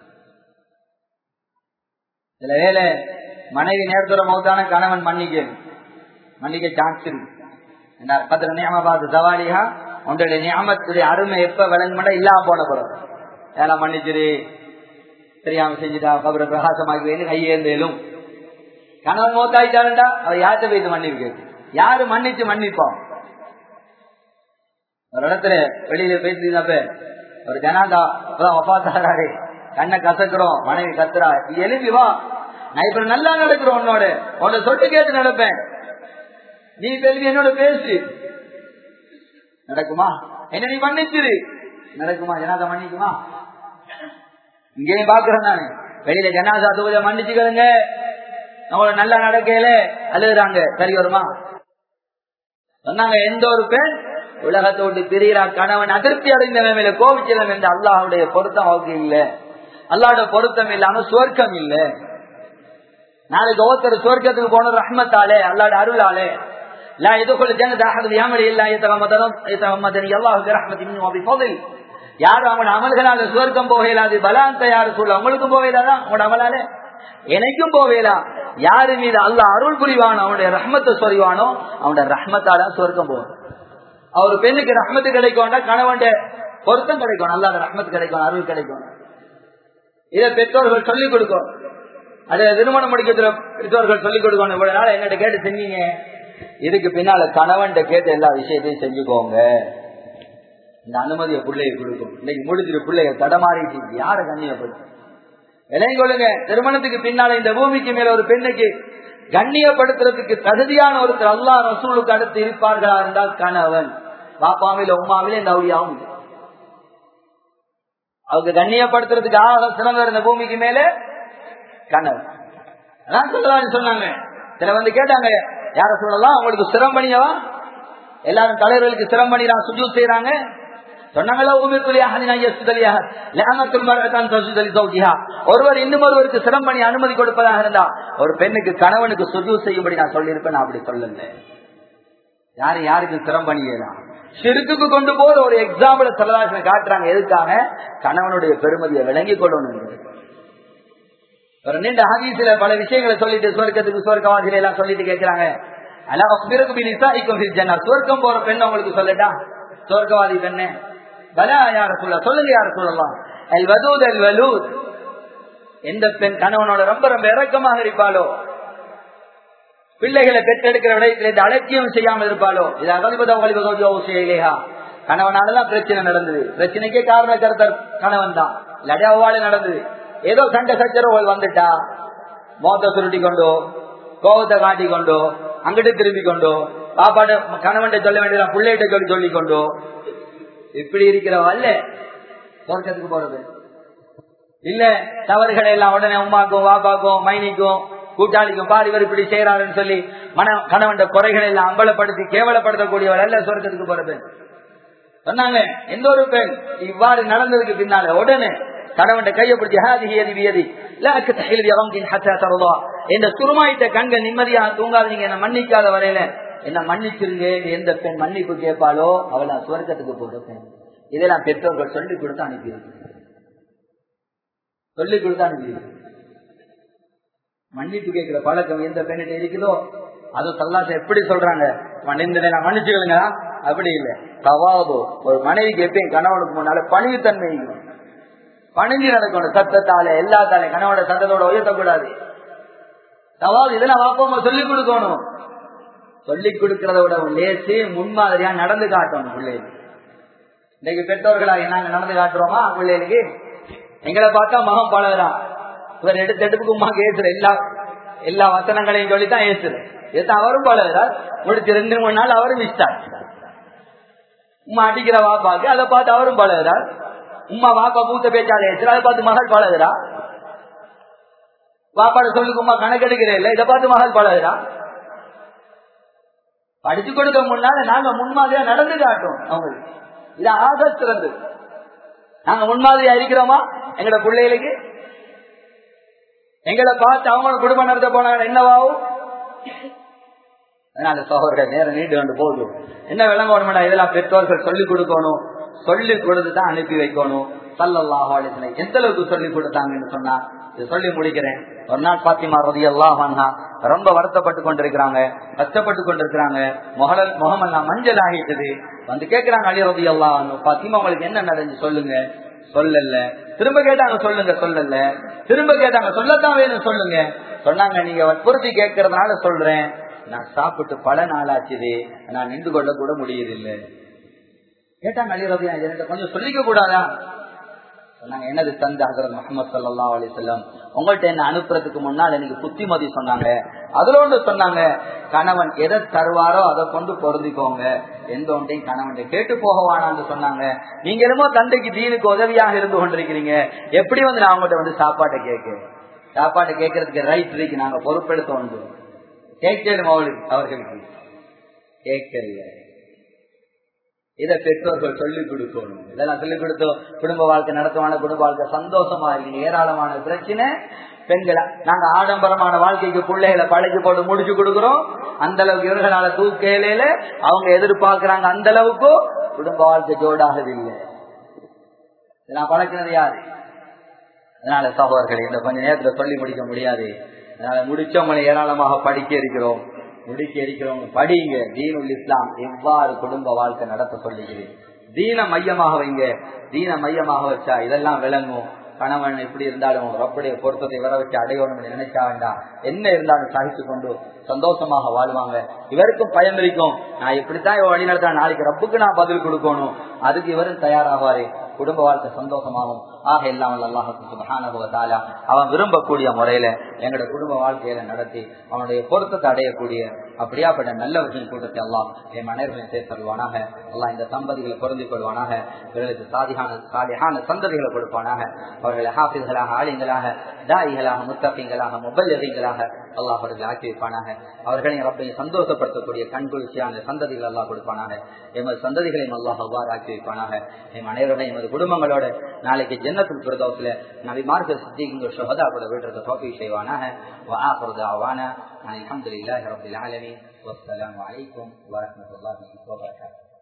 சில வேலை மனைவி நேரத்தோட மௌத்தான கணவன் மன்னிக்க மன்னிக்க சான்ஸ் இருக்கு பத்திர நியமபாத்து சவாலியா உன்னுடைய நியமத்துடைய அருமை எப்ப விளங்குமெண்டா இல்லாம போன பிறகு ஏன்னா மன்னிச்சிரு தெரியாம செஞ்சுட்டா கபரை பிரகாசமாக்கி வேணும் கையேந்தேலும் கணவன் மோத்தாயிட்டாருண்டா அவர் யார்கிட்ட போயிட்டு மன்னிப்பு யாரு மன்னிச்சு மன்னிப்போம் ஒரு இடத்துல வெளியில பேசினப்ப ஒரு ஜனாதா ஒப்பாத்தாரு கண்ணை கசக்குறோம் மனைவி கத்துறா எழுப்பி வா நான் இப்ப நல்லா நடக்கிறோம் உன்னோட உன்னோட சொட்டு கேட்டு நடப்பேன் நீ கேள்வி என்னோட பேசு நடக்குமா என்ன நீ மன்னிச்சிரு நடக்குமா ஜனாதா மன்னிக்குமா இங்கேயும் பாக்குறேன் நானு வெளியில ஜனாதா தொகுதியை மன்னிச்சுக்கிறேங்க அவங்கள நல்லா நடக்கல அழுகுறாங்க சரி வருமா சொன்னாங்க எந்த ஒரு பெண் உலகத்தை விட்டு பிரிகிறா கணவன் அதிருப்தி அடைந்த நிலைமையில கோவிச்சலம் என்று அல்லாஹுடைய பொருத்தம் அவருக்கு இல்ல அல்லாஹோட பொருத்தம் இல்லாம சுவர்க்கம் இல்ல நாளைக்கு ஒவ்வொருத்தர் சுவர்க்கத்துக்கு போன ரஹ்மத்தாலே அல்லாட அருளாலே لا يدخل الجنة أحد بعمل إلا يتغمدني الله برحمة منه وبفضل யாரும் அவன் அமல்களால சுவர்க்கம் போகலாது பலாந்த யாரு சொல்ல அவங்களுக்கும் போகலாதான் அவனோட அமலால எனக்கும் போவேலா யாரு மீது அல்ல அருள் புரிவானோ அவனுடைய ரஹ்மத்தை சொறிவானோ அவனுடைய ரஹ்மத்தால சுவர்க்கம் போகும் அவர் பெண்ணுக்கு ரஹ்மத்து கிடைக்கும்னா கணவன் பொருத்தம் கிடைக்கும் அல்லாத ரஹ்மத்து கிடைக்கும் அருள் கிடைக்கும் இதை பெற்றோர்கள் சொல்லிக் கொடுக்கும் அதை திருமணம் முடிக்கிறதுல பெற்றோர்கள் சொல்லிக் கொடுக்கணும் இவ்வளவு நாள் என்னட்ட கேட்டு செஞ்சீங்க இதுக்கு பின்னால கணவன் கேட்டு எல்லா விஷயத்தையும் செஞ்சுக்கோங்க இந்த அனுமதியை பிள்ளைய கொடுக்கும் இன்னைக்கு முடிச்சிட்டு பிள்ளைய தடமாறிட்டு யார கண்ணியப்படுத்தும் விலையும் கொள்ளுங்க திருமணத்துக்கு பின்னால இந்த பூமிக்கு மேல ஒரு பெண்ணுக்கு கண்ணியப்படுத்துறதுக்கு தகுதியான ஒருத்தர் அல்லா ரசூலுக்கு அடுத்து இருப்பார்களா இருந்தால் கணவன் பாப்பாவில உமாவில இந்த அவுளியாவும் அவங்க கண்ணியப்படுத்துறதுக்கு ஆக சிறந்தவர் இந்த பூமிக்கு மேல கணவன் அதான் சொல்லலாம்னு சொன்னாங்க சில வந்து கேட்டாங்க யார சொல்லலாம் அவங்களுக்கு சிரம் பண்ணியவா எல்லாரும் தலைவர்களுக்கு சிரம் பண்ணிடா சுஜூ செய்யறாங்க ஒருவர் இன்னும் ஒருவருக்கு சிரம் பண்ணி அனுமதி கொடுப்பதாக இருந்தா ஒரு பெண்ணுக்கு கணவனுக்கு சுஜூ செய்யும்படி நான் சொல்லியிருப்பேன் அப்படி சொல்லல யாரு யாருக்கு சிரம் பண்ணியலாம் சிறுக்குக்கு கொண்டு போற ஒரு எக்ஸாம்பிள் சரதாசனை காட்டுறாங்க எதுக்காக கணவனுடைய பெருமதியை விளங்கிக் கொள்ளணும் ஒரு நீண்ட ஹதீசில பல விஷயங்களை சொல்லிட்டு சுவர்க்கத்துக்கு சுவர்க்கவாசியில எல்லாம் சொல்லிட்டு கேட்கிறாங்க சுவர்க்கம் போற பெண் உங்களுக்கு சொல்லட்டா சுவர்க்கவாதி பெண்ணு பலா யார சொல்ல சொல்லுங்க யார சொல்லலாம் அல் வதூத் அல் வலூத் எந்த பெண் கணவனோட ரொம்ப ரொம்ப இறக்கமாக இருப்பாளோ பிள்ளைகளை பெற்றெடுக்கிற விடயத்தில் இந்த அலட்சியம் செய்யாமல் இருப்பாளோ இது அகலிபதோ அகலிபதோ செய்யலையா கணவனாலதான் பிரச்சனை நடந்தது பிரச்சனைக்கே காரண கருத்தர் கணவன் தான் லடாவால நடந்தது ஏதோ சண்டை சச்சரவுகள் வந்துட்டா மோத்த சுருட்டி கொண்டோ கோபத்தை காட்டி கொண்டோ அங்கிட்டு திரும்பி கொண்டோ பாப்பாட்ட கணவன் சொல்ல வேண்டியதா பிள்ளைகிட்ட சொல்லி சொல்லி கொண்டோ இப்படி இருக்கிறவ அல்ல சொர்க்கத்துக்கு போறது இல்ல தவறுகளை எல்லாம் உடனே உமாக்கும் வாப்பாக்கும் மைனிக்கும் கூட்டாளிக்கும் பாதி இவர் இப்படி செய்யறாருன்னு சொல்லி மன கணவன் குறைகளை எல்லாம் அம்பலப்படுத்தி கேவலப்படுத்தக்கூடியவர் அல்ல சொர்க்கத்துக்கு போற பெண் சொன்னாங்க எந்த ஒரு பெண் இவ்வாறு நடந்ததுக்கு பின்னால உடனே கணவன் கையை பிடிச்சி ஹாதி ஏதி வியதி இந்த சுருமாயிட்ட கண்க நிம்மதியா தூங்காதீங்க என்ன மன்னிக்காத வரையில என்ன மன்னிச்சிருங்க எந்த பெண் மன்னிப்பு கேட்பாளோ அவள் நான் சுவர்க்கத்துக்கு போற பெண் இதெல்லாம் பெற்றோர்கள் சொல்லி கொடுத்து அனுப்பியிருக்கு சொல்லி கொடுத்து அனுப்பியிருக்கு மன்னிப்பு கேட்கிற பழக்கம் எந்த பெண்ணிட்ட இருக்குதோ அது தல்லாச எப்படி சொல்றாங்க மன்னிச்சுக்கலுங்க அப்படி இல்லை தவாபோ ஒரு மனைவிக்கு எப்பயும் கணவனுக்கு முன்னால பணிவுத்தன்மை பணிஞ்சு நடக்கணும் சத்தத்தால எல்லாத்தால கணவனோட சத்தத்தோட உயர்த்தக்கூடாது தவாது இதெல்லாம் வாப்பமா சொல்லிக் கொடுக்கணும் சொல்லிக் கொடுக்கறத விட லேசு முன்மாதிரியா நடந்து காட்டணும் பிள்ளைகளுக்கு இன்னைக்கு பெற்றோர்களாக நாங்க நடந்து காட்டுறோமா பிள்ளைகளுக்கு எங்களை பார்த்தா மகம் பழகிறான் இவர் எடுத்து எடுப்புக்கு உமா ஏசுற எல்லா எல்லா வசனங்களையும் சொல்லித்தான் ஏசுற ஏத்த அவரும் பழகிறார் முடிச்சு ரெண்டு மூணு நாள் அவரும் மிஸ்டார் உமா அடிக்கிற வாப்பாக்கு அதை பார்த்து அவரும் பழகிறார் உமா வாப்பா பூத்த பேச்சாலே ஏசுற அதை பார்த்து மகள் பழகிறா வாப்பாட சொல்லுக்கு உமா கணக்கெடுக்கிறே இல்ல இதை பார்த்து மகள் பழகிறா படிச்சு கொடுக்க முன்னால நாங்க முன்மாதிரியா நடந்து காட்டும் அவங்களுக்கு இது ஆக சிறந்தது நாங்க முன்மாதிரியா இருக்கிறோமா எங்கட பிள்ளைகளுக்கு எங்களை பார்த்து அவங்க குடும்பம் நடத்த போனாங்க என்னவாகும் அதனால சகோதர நேரம் நீண்டு கொண்டு போதும் என்ன விளங்கணும்டா இதெல்லாம் பெற்றோர்கள் சொல்லிக் கொடுக்கணும் சொல்லிக் கொடுத்து தான் அனுப்பி வைக்கணும் சல்லல்லாஹ் எந்த அளவுக்கு சொல்லிக் கொடுத்தாங்கன்னு சொன்னா இது சொல்லி முடிக்கிறேன் ஒரு நாள் பாத்திமா ரதி அல்லாஹா ரொம்ப வருத்தப்பட்டு கொண்டிருக்கிறாங்க கஷ்டப்பட்டு கொண்டிருக்கிறாங்க முகல முகமெல்லாம் மஞ்சள் ஆகிட்டது வந்து கேட்கிறாங்க அலி ரதி அல்லாஹ் பாத்திமா உங்களுக்கு என்ன நடந்து சொல்லுங்க சொல்லல திரும்ப கேட்டாங்க சொல்லுங்க சொல்லல திரும்ப கேட்டாங்க சொல்லத்தான் வேணும் சொல்லுங்க சொன்னாங்க நீங்க வற்புறுத்தி கேட்கறதுனால சொல்றேன் நான் சாப்பிட்டு பல நாள் ஆச்சுது நான் நின்று கொள்ள கூட முடியதில்லை கேட்டாங்க அலி ரபியா என்கிட்ட கொஞ்சம் சொல்லிக்க கூடாதா சொன்னாங்க என்னது தந்த ஹசரத் முகமது சல்லா அலிசல்லாம் உங்கள்ட்ட என்ன அனுப்புறதுக்கு முன்னால் எனக்கு புத்திமதி சொன்னாங்க அதுல ஒன்று சொன்னாங்க கணவன் எதை தருவாரோ அதை கொண்டு பொருந்திக்கோங்க எந்த ஒன்றையும் கணவன் கேட்டு போக வேணான்னு சொன்னாங்க நீங்க என்னமோ தந்தைக்கு தீனுக்கு உதவியாக இருந்து கொண்டிருக்கிறீங்க எப்படி வந்து நான் அவங்கள்ட்ட வந்து சாப்பாட்டை கேட்க சாப்பாட்டை கேட்கறதுக்கு ரைட் இருக்கு நாங்க பொறுப்பெடுத்த உண்டு கேட்கணும் அவளுக்கு அவர்களுக்கு கேட்கல இதை பெற்றோர்கள் சொல்லிக் கொடுக்கணும் இதெல்லாம் சொல்லிக் கொடுத்தோம் குடும்ப வாழ்க்கை நடத்துவான குடும்ப வாழ்க்கை சந்தோஷமா இருக்கு ஏராளமான பிரச்சனை பெண்களை நாங்க ஆடம்பரமான வாழ்க்கைக்கு பிள்ளைகளை பழகி போட்டு முடிச்சு கொடுக்கிறோம் அந்த அளவுக்கு இவர்களால தூக்கையில அவங்க எதிர்பார்க்கிறாங்க அந்த அளவுக்கு குடும்ப வாழ்க்கை ஜோடாகவில்லை நான் பழக்கினது யாரு அதனால சகோதரர்கள் இந்த கொஞ்ச நேரத்துல சொல்லி முடிக்க முடியாது அதனால முடிச்சவங்களை ஏராளமாக படிக்க இருக்கிறோம் முடிக்க இருக்கிறோம் படிங்க தீனுல் இஸ்லாம் எவ்வாறு குடும்ப வாழ்க்கை நடத்த சொல்லுகிறேன் தீன மையமாக வைங்க தீன மையமாக வச்சா இதெல்லாம் விளங்கும் கணவன் எப்படி இருந்தாலும் ரப்புடைய பொருத்தத்தை வர வச்சு அடையணும் நினைச்சா வேண்டாம் என்ன இருந்தாலும் சகிச்சு கொண்டு சந்தோஷமாக வாழ்வாங்க இவருக்கும் பயம் இருக்கும் நான் இப்படித்தான் இவன் வழி நடத்தா நாளைக்கு ரப்புக்கு நான் பதில் கொடுக்கணும் அதுக்கு இவரும் தயாராவாரு குடும்ப வாழ்க்கை சந்தோஷமாகும் ஆக இல்லாமல் அல்லாஹால அவன் விரும்பக்கூடிய முறையில எங்களோட குடும்ப வாழ்க்கையில நடத்தி அவனுடைய பொருத்தத்தை அடையக்கூடிய அப்படியாப்பட்ட நல்லவர்களின் கூட்டத்தை எல்லாம் என் மனைவர்களின் சேர்த்தல்வானாக எல்லாம் இந்த தம்பதிகளை பொருந்திக் கொள்வானாக இவர்களுக்கு சாதிகான சாதியான சந்ததிகளை கொடுப்பானாக அவர்களை ஹாஃபிஸ்களாக ஆலிங்களாக தாயிகளாக முத்தப்பிங்களாக முபல்லகளாக அல்லாஹ் அவர்களை ஆக்கி வைப்பானாக அவர்களையும் ரப்பையும் சந்தோஷப்படுத்தக்கூடிய கண்குளிர்ச்சியான சந்ததிகள் எல்லாம் கொடுப்பானாக எமது சந்ததிகளையும் அல்லாஹ் அவ்வாறு ஆக்கி வைப்பானாக எம் அனைவருடைய எமது குடும்பங்களோட நாளைக்கு ஜன்னத்தில் பிரதோசில நபி மார்க்க சித்திகள் சுகதா கூட வீட்டுக்கு தோப்பி செய்வானாக وآخر دعوانا الحمد لله رب العالمين والسلام عليكم ورحمة الله وبركاته